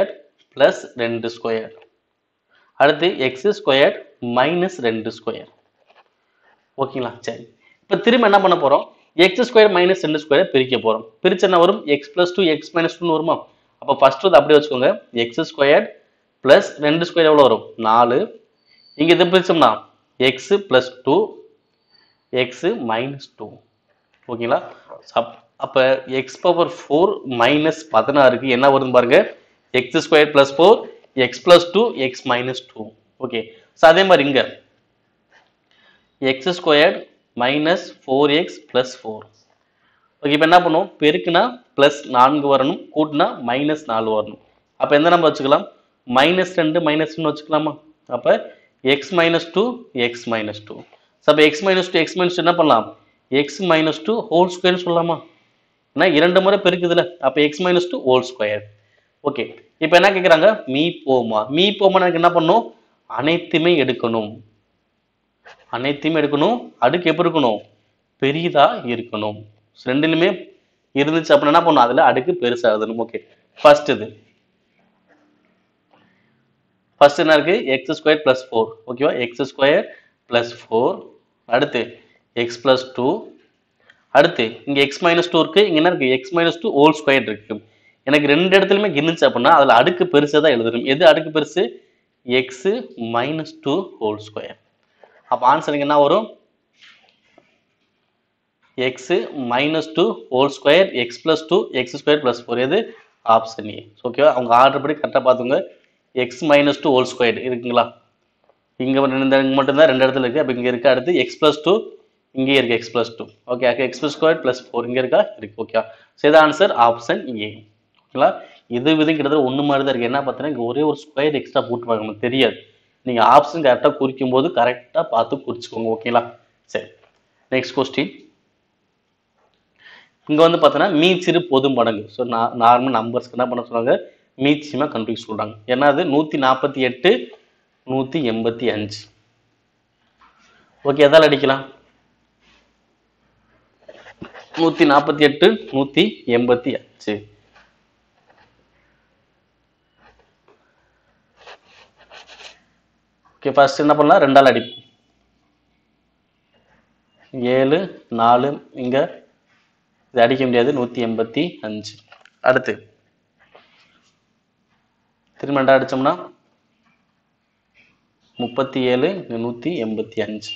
பிளஸ் ரெண்டு ஸ்கொயர் அடுத்து எக்ஸ் ஸ்கொயர் மைனஸ் ரெண்டு ஸ்கொயர் ஓகேங்களா சரி இப்போ திரும்ப என்ன பண்ண போறோம் எக்ஸ் ஸ்கொயர் மைனஸ் ரெண்டு ஸ்கொயர் பிரிக்க போறோம் பிரிச்சு என்ன வரும் X plus two X minus டூன்னு வருமா அப்போ ஃபர்ஸ்ட் வந்து அப்படியே வச்சுக்கோங்க எக்ஸ் ஸ்கொயர் பிளஸ் ரெண்டு ஸ்கொயர் எவ்வளோ வரும் நாலு இங்க இது பிரிச்சோம்னா X plus two X minus two ஓகேங்களா அப் அப்போ எக்ஸ் பவர் ஃபோர் மைனஸ் பதினாறுக்கு என்ன வருதுன்னு பாருங்க X square plus four X plus two X minus two okay so அதே மாதிரி இங்க X square minus four X plus four okay இப்போ என்ன பண்ணுவோம் பெருக்குனா ப்ளஸ் நான்கு வரணும் கூட்டினா மைனஸ் நாலு வரணும் அப்போ எந்த நம்பர் வச்சுக்கலாம் மைனஸ் ரெண்டு மைனஸ் ஒன்று வச்சுக்கலாமா அப்போ X minus two X minus two so அப்போ X minus two X minus என்ன பண்ணலாம் எக்ஸ் மைனஸ் டூ ஹோல் ஸ்கொயர்னு சொல்லலாமா ஏன்னா இரண்டு முறை பெருக்குதுல அப்போ X minus two whole square okay இப்போ என்ன கேட்குறாங்க மீ போமா மீ போமா எனக்கு என்ன பண்ணும் அனைத்துமே எடுக்கணும் அனைத்தையுமே எடுக்கணும் அடுக்கு எப்படி இருக்கணும் பெரியதா இருக்கணும் So, ரெண்டுலையுமே இருந்துச்சு அப்படின்னா என்ன பண்ணும் அதுல அடுக்கு பெருசா எழுதணும் ஓகே ஃபர்ஸ்ட் இது ஃபர்ஸ்ட் என்ன இருக்கு எக்ஸ் ஸ்கொயர் பிளஸ் ஃபோர் ஓகேவா எக்ஸ் ஸ்கொயர் பிளஸ் ஃபோர் அடுத்து எக்ஸ் பிளஸ் டூ அடுத்து இங்க எக்ஸ் மைனஸ் டூ இருக்கு இங்க என்ன இருக்கு X minus two whole square இருக்கு எனக்கு ரெண்டு இடத்துலயுமே இருந்துச்சு அப்படின்னா அதுல அடுக்கு பெருசா தான் எழுதணும் எது அடுக்கு பெருசு X minus two whole square அப்போ ஆன்சருக்கு என்ன வரும் X minus two whole square X plus two X square plus four எது ஆப்ஷன் ஏ ஓகேவா அவங்க ஆர்டர் படி கரெக்டாக பார்த்துங்க X minus two whole square இருக்குங்களா இங்கே ரெண்டு இங்க மட்டும்தான் ரெண்டு இடத்துல இருக்குது அப்போ இங்கே இருக்கு அடுத்து எக்ஸ் பிளஸ் டூ இங்கே இருக்கு X plus two okay X plus square plus four இங்கே இருக்கா இருக்கு ஓகே ஸோ இது ஆன்சர் ஆப்ஷன் ஏ ஓகேங்களா இது விதம் கிட்டத்தட்ட ஒன்று மாதிரி தான் இருக்குது என்ன பார்த்தீங்கன்னா இங்கே ஒரே ஒரு ஸ்கொயர் எக்ஸ்ட்ரா போட்டுருவாங்க நமக்கு தெரியாது நீங்கள் ஆப்ஷன் கரெக்டாக குறிக்கும் போது கரெக்டாக பார்த்து குறிச்சுக்கோங்க ஓகேங்களா சரி நெக்ஸ்ட் கொஸ்டின் இங்கே வந்து பார்த்தோன்னா மீச்சிறு பொது மடங்கு ஸோ நார்மல் நம்பர்ஸ்க்கு என்ன பண்ண சொல்றாங்க மீச்சியமா கண்டுபிடிக்க சொல்றாங்க ஏன்னா அது நூற்றி நாற்பத்தி எட்டு நூற்றி எண்பத்தி அஞ்சு ஓகே எதால் அடிக்கலாம் நூற்றி நாற்பத்தி எட்டு நூற்றி எண்பத்தி அஞ்சு ஓகே ஃபர்ஸ்ட் என்ன பண்ணலாம் ரெண்டால் அடிப்போம் ஏழு நாலு இங்கே இது அடிக்க முடியாது நூற்றி எண்பத்தி அஞ்சு அடுத்து திரும்ப ரெண்டா அடிச்சோம்னா முப்பத்தி ஏழு இங்க நூற்றி எண்பத்தி அஞ்சு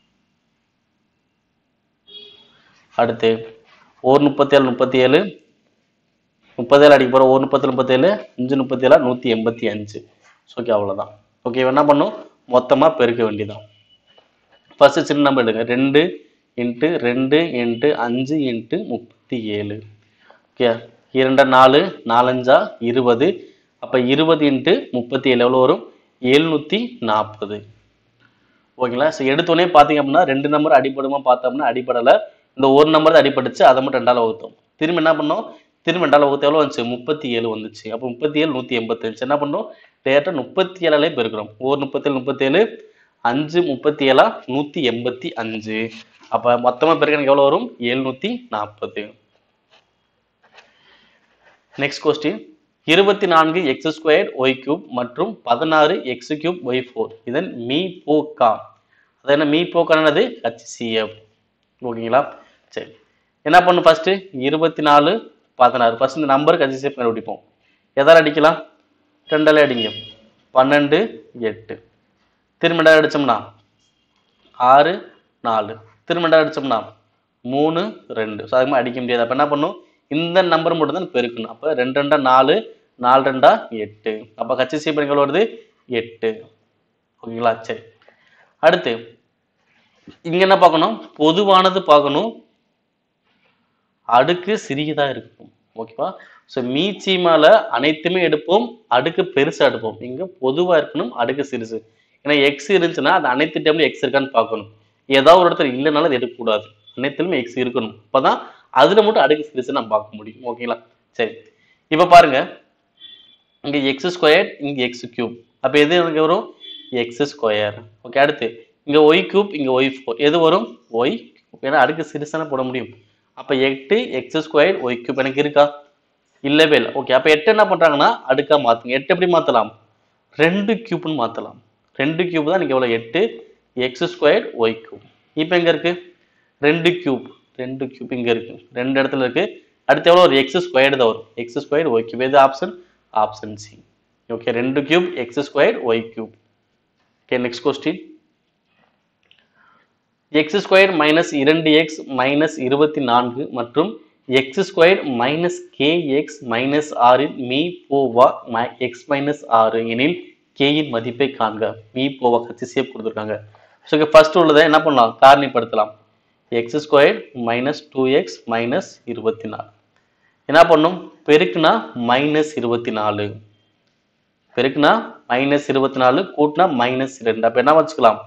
அடுத்து ஒரு முப்பத்தி ஏழு முப்பத்தி ஏழு முப்பத்தேழு அடிக்க போகிறோம் ஒரு முப்பத்தேழு முப்பத்தேழு அஞ்சு முப்பத்தி ஏழா நூற்றி எண்பத்தி அஞ்சு ஓகே அவ்வளோதான் ஓகே என்ன பண்ணும் மொத்தமாக பெருக்க வேண்டியதான் ஃபர்ஸ்ட் சின்ன நம்பர் எடுங்க ரெண்டு இன்ட்டு ரெண்டு இன்ட்டு அஞ்சு இன்ட்டு முப்பத்தி ஏழு ஓகே இரண்டு நாலு நாலஞ்சா இருபது அப்போ இருபது இன்ட்டு முப்பத்தி ஏழு எவ்வளோ வரும் எழுநூற்றி நாற்பது ஓகேங்களா ஸோ எடுத்தோடனே பார்த்தீங்க அப்படின்னா ரெண்டு நம்பர் அடிப்படுமா பார்த்தோம்னா அடிப்படலை இந்த ஒரு நம்பர் தான் அடிபட்டுச்சு அதை மட்டும் ரெண்டால வகுத்தோம் திரும்ப என்ன பண்ணோம் திரும்ப ரெண்டால வகுத்து எவ்வளோ வந்துச்சு முப்பத்தி ஏழு வந்துச்சு அப்போ முப்பத்தி ஏழு நூற்றி எண்பத்தஞ்சு என்ன பண்ணோம் டேரெக்டாக முப்பத்தி ஏழாலே பெருக்கிறோம் ஒரு முப்பத்தேழு முப்பத்தேழு அஞ்சு முப்பத்தி ஏழா நூற்றி எண்பத்தி அஞ்சு அப்போ மொத்தமாக பெருக்க எனக்கு எவ்வளோ வரும் எழுநூற்றி நாற்பது நெக்ஸ்ட் கொஸ்டின் இருபத்தி நான்கு எக்ஸ் ஸ்கொயர் ஒய் கியூப் மற்றும் பதினாறு எக்ஸ் கியூப் ஒய் ஃபோர் இதன் மீ போக்கா அது என்ன மீ போக்கானது ஹச்சிஎஃப் ஓகேங்களா சரி என்ன பண்ணும் ஃபர்ஸ்ட் இருபத்தி நாலு பதினாறு ஃபர்ஸ்ட் இந்த நம்பருக்கு ஹச்சிஎஃப் கண்டுபிடிப்போம் எதால் அடிக்கலாம் ரெண்டாலே அடிங்க பன்னெண்டு எட்டு திரும்ப ரெண்டாவது அடிச்சோம்னா ஆறு நாலு திரும்ப ரெண்டாவது அடிச்சோம்னா மூணு ரெண்டு ஸோ அதுக்கு அடிக்க முடியாது அப்போ என்ன பண்ணும் இந்த நம்பர் மட்டும் தான் பெருக்கணும் அப்போ ரெண்டு ரெண்டா நாலு நாலு ரெண்டா எட்டு அப்போ ஹச்சிசி எவ்வளோ வருது எட்டு ஓகேங்களா சரி அடுத்து இங்க என்ன பார்க்கணும் பொதுவானது பார்க்கணும் அடுக்கு சிறியதா இருக்கும் ஓகேவா ஸோ மீச்சிமால அனைத்துமே எடுப்போம் அடுக்கு பெருசா எடுப்போம் இங்க பொதுவா இருக்கணும் அடுக்கு சிறுசு ஏன்னா எக்ஸ் இருந்துச்சுன்னா அது அனைத்து டைம்ல எக்ஸ் இருக்கான்னு பார்க்கணும் ஏதாவது ஒரு இடத்துல இல்லைனாலும் அது எடுக்கக்கூடாது அனைத்துலயுமே எக்ஸ் இருக்கணும் அப்பதான் அதுல மட்டும் அடுக்கு சிறுசு நம்ம பார்க்க முடியும் ஓகேங்களா சரி இப்ப பாருங்க இங்க எக்ஸ் ஸ்கொயர் இங்க எக்ஸ் கியூப் அப்ப எது எனக்கு வரும் எக்ஸ் ஸ்கொயர் ஓகே அடுத்து இங்க ஒய் கியூப் இங்க ஒய் ஃபோர் எது வரும் ஒய் ஏன்னா அடுக்கு சிறுசான போட முடியும் அப்ப எட்டு எக்ஸ் ஸ்கொயர் ஒய் கியூப் எனக்கு இருக்கா இல்லவே இல்லை ஓகே அப்போ எட்டு என்ன பண்ணுறாங்கன்னா அடுக்கா மாற்றுங்க எட்டு எப்படி மாற்றலாம் ரெண்டு கியூப்னு மாற்றலாம் ரெண்டு கியூப் தான் நீங்கள் எவ்வளோ எட்டு எக்ஸ் ஸ்கொயர் ஒய் கியூப் இப்போ எங்கே இருக்கு ரெண்டு கியூப் ரெண்டு கியூப் இங்கே இருக்கு ரெண்டு இடத்துல இருக்கு அடுத்து எவ்வளோ ஒரு எக்ஸ் ஸ்கொயர் தான் வரும் எக்ஸ் ஸ்கொயர் ஒய் கியூப் எது ஆப்ஷன் ஆப்ஷன் சி ஓகே ரெண்டு cube X square Y cube okay next question X square minus இரண்டு எக்ஸ் மைனஸ் இருபத்தி நான்கு மற்றும் X square minus K X minus ஆறின் மீ போவா எக்ஸ் மைனஸ் ஆறு எனில் கேயின் மதிப்பை காண்க மீ போவா கட்சி சேப் கொடுத்துருக்காங்க ஸோ ஃபர்ஸ்ட் உள்ளதை என்ன பண்ணலாம் காரணிப்படுத்தலாம் X square minus two X minus இருபத்தி நாலு என்ன பண்ணும் பெருக்குனா மைனஸ் இருபத்தி நாலு பெருக்குனா மைனஸ் இருபத்தி நாலு கூட்டினா மைனஸ் ரெண்டு அப்போ என்ன வச்சுக்கலாம்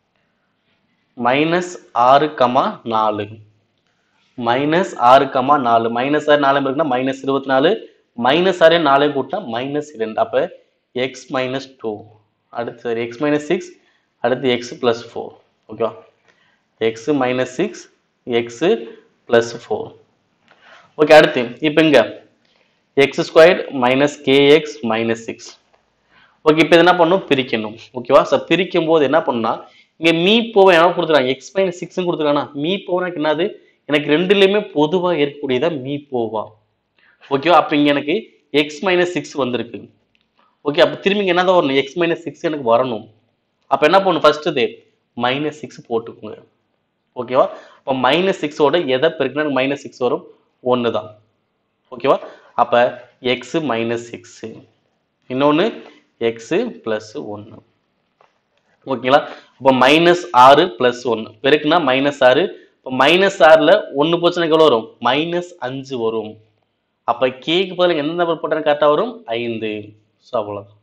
மைனஸ் ஆறு கமா நாலு மைனஸ் ஆறு கமா நாலு மைனஸ் ஆறு நாலு இருக்குன்னா மைனஸ் இருபத்தி நாலு மைனஸ் ஆறு நாலையும் கூட்டினா மைனஸ் ரெண்டு அப்போ எக்ஸ் மைனஸ் டூ அடுத்து எக்ஸ் மைனஸ் சிக்ஸ் அடுத்து எக்ஸ் ப்ளஸ் ஃபோர் ஓகேவா x minus six x plus four okay அடுத்து இப்போ இங்க X square minus k x minus six okay இப்போ இது என்ன பண்ணணும் பிரிக்கணும் ஓகேவா சார் பிரிக்கும் போது என்ன பண்ணா இங்க மீ போவை என்ன கொடுத்துருக்காங்க எக்ஸ் மைனஸ் சிக்ஸ் கொடுத்துருக்கானா மீ போனா என்னது எனக்கு ரெண்டுலையுமே பொதுவாக இருக்கக்கூடியதா மீ போவா ஓகேவா அப்போ இங்க எனக்கு எக்ஸ் மைனஸ் சிக்ஸ் வந்திருக்கு ஓகே அப்போ திரும்பி இங்க என்னதான் வரணும் எக்ஸ் மைனஸ் சிக்ஸ் எனக்கு வரணும் அப்போ என்ன பண்ணணும் ஃபர்ஸ்ட் இது மைனஸ் சிக்ஸ் போட்டுக்கோங்க ஓகேவா அப்போ மைனஸ் சிக்ஸோட எதை பெருக்குனா எனக்கு மைனஸ் சிக்ஸ் வரும் ஒன்று தான் ஓகேவா அப்போ எக்ஸு மைனஸ் சிக்ஸு இன்னொன்று எக்ஸு ப்ளஸ் ஒன்று ஓகேங்களா அப்போ மைனஸ் ஆறு ப்ளஸ் ஒன்று பெருக்குனா மைனஸ் ஆறு இப்போ மைனஸ் ஆறில் ஒன்று போச்சுன்னா எவ்வளோ வரும் மைனஸ் அஞ்சு வரும் அப்போ கேக்கு பதில் எந்த நம்பர் போட்டாலும் கரெக்டாக வரும் ஐந்து ஸோ அவ்வளோதான்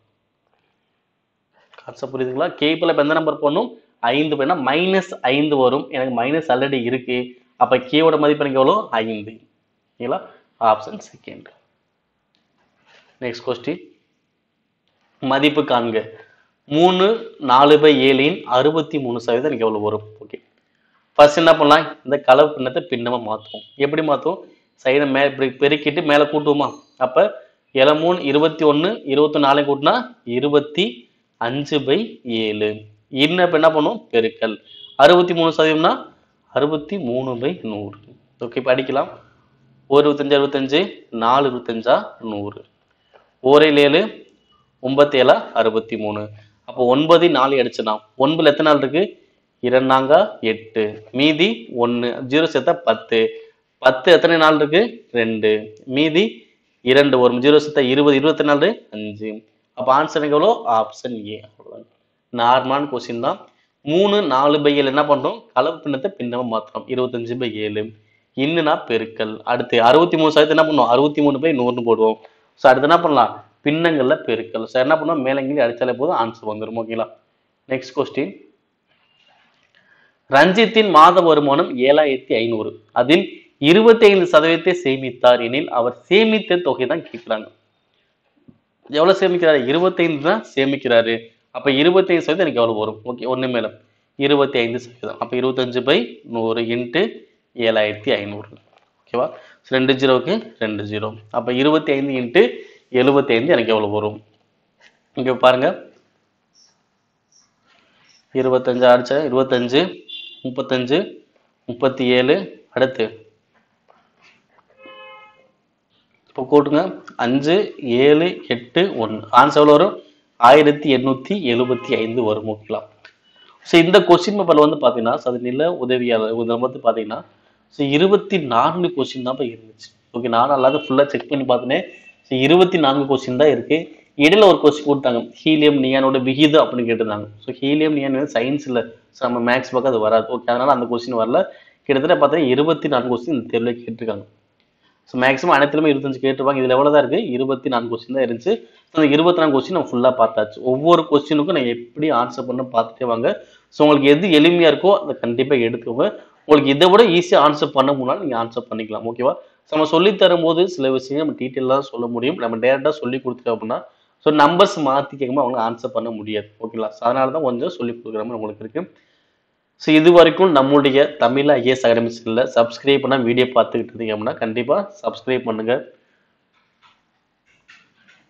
கான்செப்ட் புரியுதுங்களா கே பதில் இப்போ எந்த நம்பர் போடணும் ஐந்து போனா மைனஸ் ஐந்து வரும் எனக்கு மைனஸ் ஆல்ரெடி இருக்கு அப்போ கேவோட மதிப்பு எனக்கு எவ்வளோ ஐந்து ஓகேங்களா ஆப்ஷன் செகண்ட் நெக்ஸ்ட் கொஸ்டின் மதிப்பு காண்க மூணு நாலு பை ஏழின் அறுபத்தி மூணு சதவீதம் எனக்கு எவ்வளோ வரும் ஓகே ஃபர்ஸ்ட் என்ன பண்ணலாம் இந்த கலவு பின்னத்தை பின்னமாக மாற்றுவோம் எப்படி மாற்றுவோம் சைடை மே இப்படி பெருக்கிட்டு மேலே கூட்டுவோமா அப்போ ஏழு மூணு இருபத்தி ஒன்று இருபத்தி நாலு கூட்டினா இருபத்தி அஞ்சு பை ஏழு இன்னும் இப்போ என்ன பண்ணுவோம் பெருக்கல் அறுபத்தி மூணு சதவீதம்னா அறுபத்தி மூணு பை நூறு ஓகே இப்போ அடிக்கலாம் ஒரு இருபத்தஞ்சு அறுபத்தஞ்சு நாலு இருபத்தஞ்சா நூறு ஓரையில் ஏழு ஒன்பத்தி ஏழா அறுபத்தி மூணு அப்போ ஒன்பது நாலு அடிச்சுனா ஒன்பதுல எத்தனை நாள் இருக்கு இரண்டாங்க எட்டு மீதி ஒன்று ஜீரோ சேர்த்தா பத்து பத்து எத்தனை நாள் இருக்கு ரெண்டு மீதி இரண்டு வரும் ஜீரோ சேர்த்தா இருபது இருபத்தி நாலு அஞ்சு அப்போ ஆன்சர் எவ்வளோ ஆப்ஷன் ஏ அவ்வளோதான் நார்மலான கொஸ்டின் தான் மூணு நாலு பை ஏழு என்ன பண்றோம் கலப்பு பின்னத்தை பின்னமா மாத்துறோம் இருபத்தஞ்சு பை ஏழு இன்னுனா பெருக்கல் அடுத்து அறுபத்தி மூணு சதவீதம் என்ன பண்ணுவோம் அறுபத்தி மூணு பை நூறுன்னு போடுவோம் ஸோ அடுத்து என்ன பண்ணலாம் பின்னங்கள்ல பெருக்கல் ஸோ என்ன பண்ணுவோம் மேலங்கிலி அடிச்சாலே போதும் ஆன்சர் வந்துடும் ஓகேங்களா நெக்ஸ்ட் கொஸ்டின் ரஞ்சித்தின் மாத வருமானம் ஏழாயிரத்தி ஐநூறு அதில் இருபத்தி ஐந்து சதவீதத்தை சேமித்தார் எனில் அவர் சேமித்த தொகை தான் கேட்கிறாங்க எவ்வளவு சேமிக்கிறாரு இருபத்தைந்து தான் சேமிக்கிறாரு அப்ப இருபத்தைந்து சதவீதம் எனக்கு எவ்வளவு வரும் ஓகே ஒண்ணு மேல இருபத்தி ஐந்து சதவீதம் அப்ப இருபத்தஞ்சு பை நூறு இன்ட்டு ஏழாயிரத்தி ஐநூறு ஓகேவா ரெண்டு ஜீரோவுக்கு ரெண்டு ஜீரோ அப்ப இருபத்தி ஐந்து இன்ட்டு எழுபத்தி ஐந்து எனக்கு எவ்வளவு வரும் இங்க பாருங்க இருபத்தஞ்சு அடிச்சா இருபத்தஞ்சு முப்பத்தஞ்சு முப்பத்தி ஏழு அடுத்து இப்போ கூட்டுங்க அஞ்சு ஏழு எட்டு ஒன்று ஆன்சர் எவ்வளோ வரும் ஆயிரத்தி எண்ணூற்றி எழுபத்தி ஐந்து வரும் ஓகேங்களா ஸோ இந்த கொஸ்டின் பேப்பரில் வந்து பார்த்தீங்கன்னா so அது நில உதவியாளர் இதில் வந்து பார்த்தீங்கன்னா ஸோ இருபத்தி நான்கு கொஸ்டின் தான் இப்போ இருந்துச்சு ஓகே நான் அல்லாத ஃபுல்லாக செக் பண்ணி பார்த்தேனே ஸோ இருபத்தி நான்கு கொஸ்டின் தான் இருக்கு இடையில ஒரு கொஸ்டின் கொடுத்தாங்க ஹீலியம் நியானோட விகிதம் அப்படின்னு கேட்டிருந்தாங்க ஸோ ஹீலியம் நியான் வந்து சயின்ஸில் ஸோ நம்ம மேக்ஸ் பக்கம் அது வராது ஓகே அதனால அந்த கொஸ்டின் வரல கிட்டத்தட்ட பார்த்தீங்கன்னா இருபத்தி நான்கு கொஸ்டின் இந்த தேர்வில் கேட்டிருக்காங்க ஸோ மேக்ஸிமம் அனைத்துலையுமே இருபத்தஞ்சு கேட்டிருப்பாங்க இதில் எவ்வளோ தான் இருக்குது இருபத்தி நான்கு கொஸ்டின் தான் இருந்துச்சு ஸோ அந்த இருபத்தி நான்கு கொஸ்டின் நம்ம ஃபுல்லாக பார்த்தாச்சு ஒவ்வொரு கொஸ்டினுக்கும் நான் எப்படி ஆன்சர் பண்ண பார்த்துட்டே வாங்க ஸோ உங்களுக்கு எது எளிமையாக இருக்கோ அதை கண்டிப்பாக எடுத்துக்கோங்க உங்களுக்கு இதை விட ஈஸியாக ஆன்சர் பண்ண முடியலாம் நீங்கள் ஆன்சர் பண்ணிக்கலாம் ஓகேவா ஸோ நம்ம சொல்லி தரும்போது சில விஷயங்கள் நம்ம டீட்டெயிலாக சொல்ல முடியும் நம்ம டேரெக்டாக சொல்லி கொடுத்துட்டோம் அப்படின்னா ஸோ நம்பர்ஸ் மாற்றி கேட்கும்போது அவங்க ஆன்சர் பண்ண முடியாது ஓகேங்களா ஸோ அதனால தான் கொஞ்சம் சொல்லி கொடுக்குற மாதிரி உங்களுக்கு இருக்குது ஸோ இது வரைக்கும் நம்முடைய தமிழ் ஐஏஎஸ் அகாடமி சேனலில் சப்ஸ்கிரைப் பண்ணால் வீடியோ பார்த்துக்கிட்டு இருந்தீங்க அப்படின்னா கண்டிப்பாக சப்ஸ்கிரைப் பண்ணுங்கள்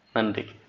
நன்றி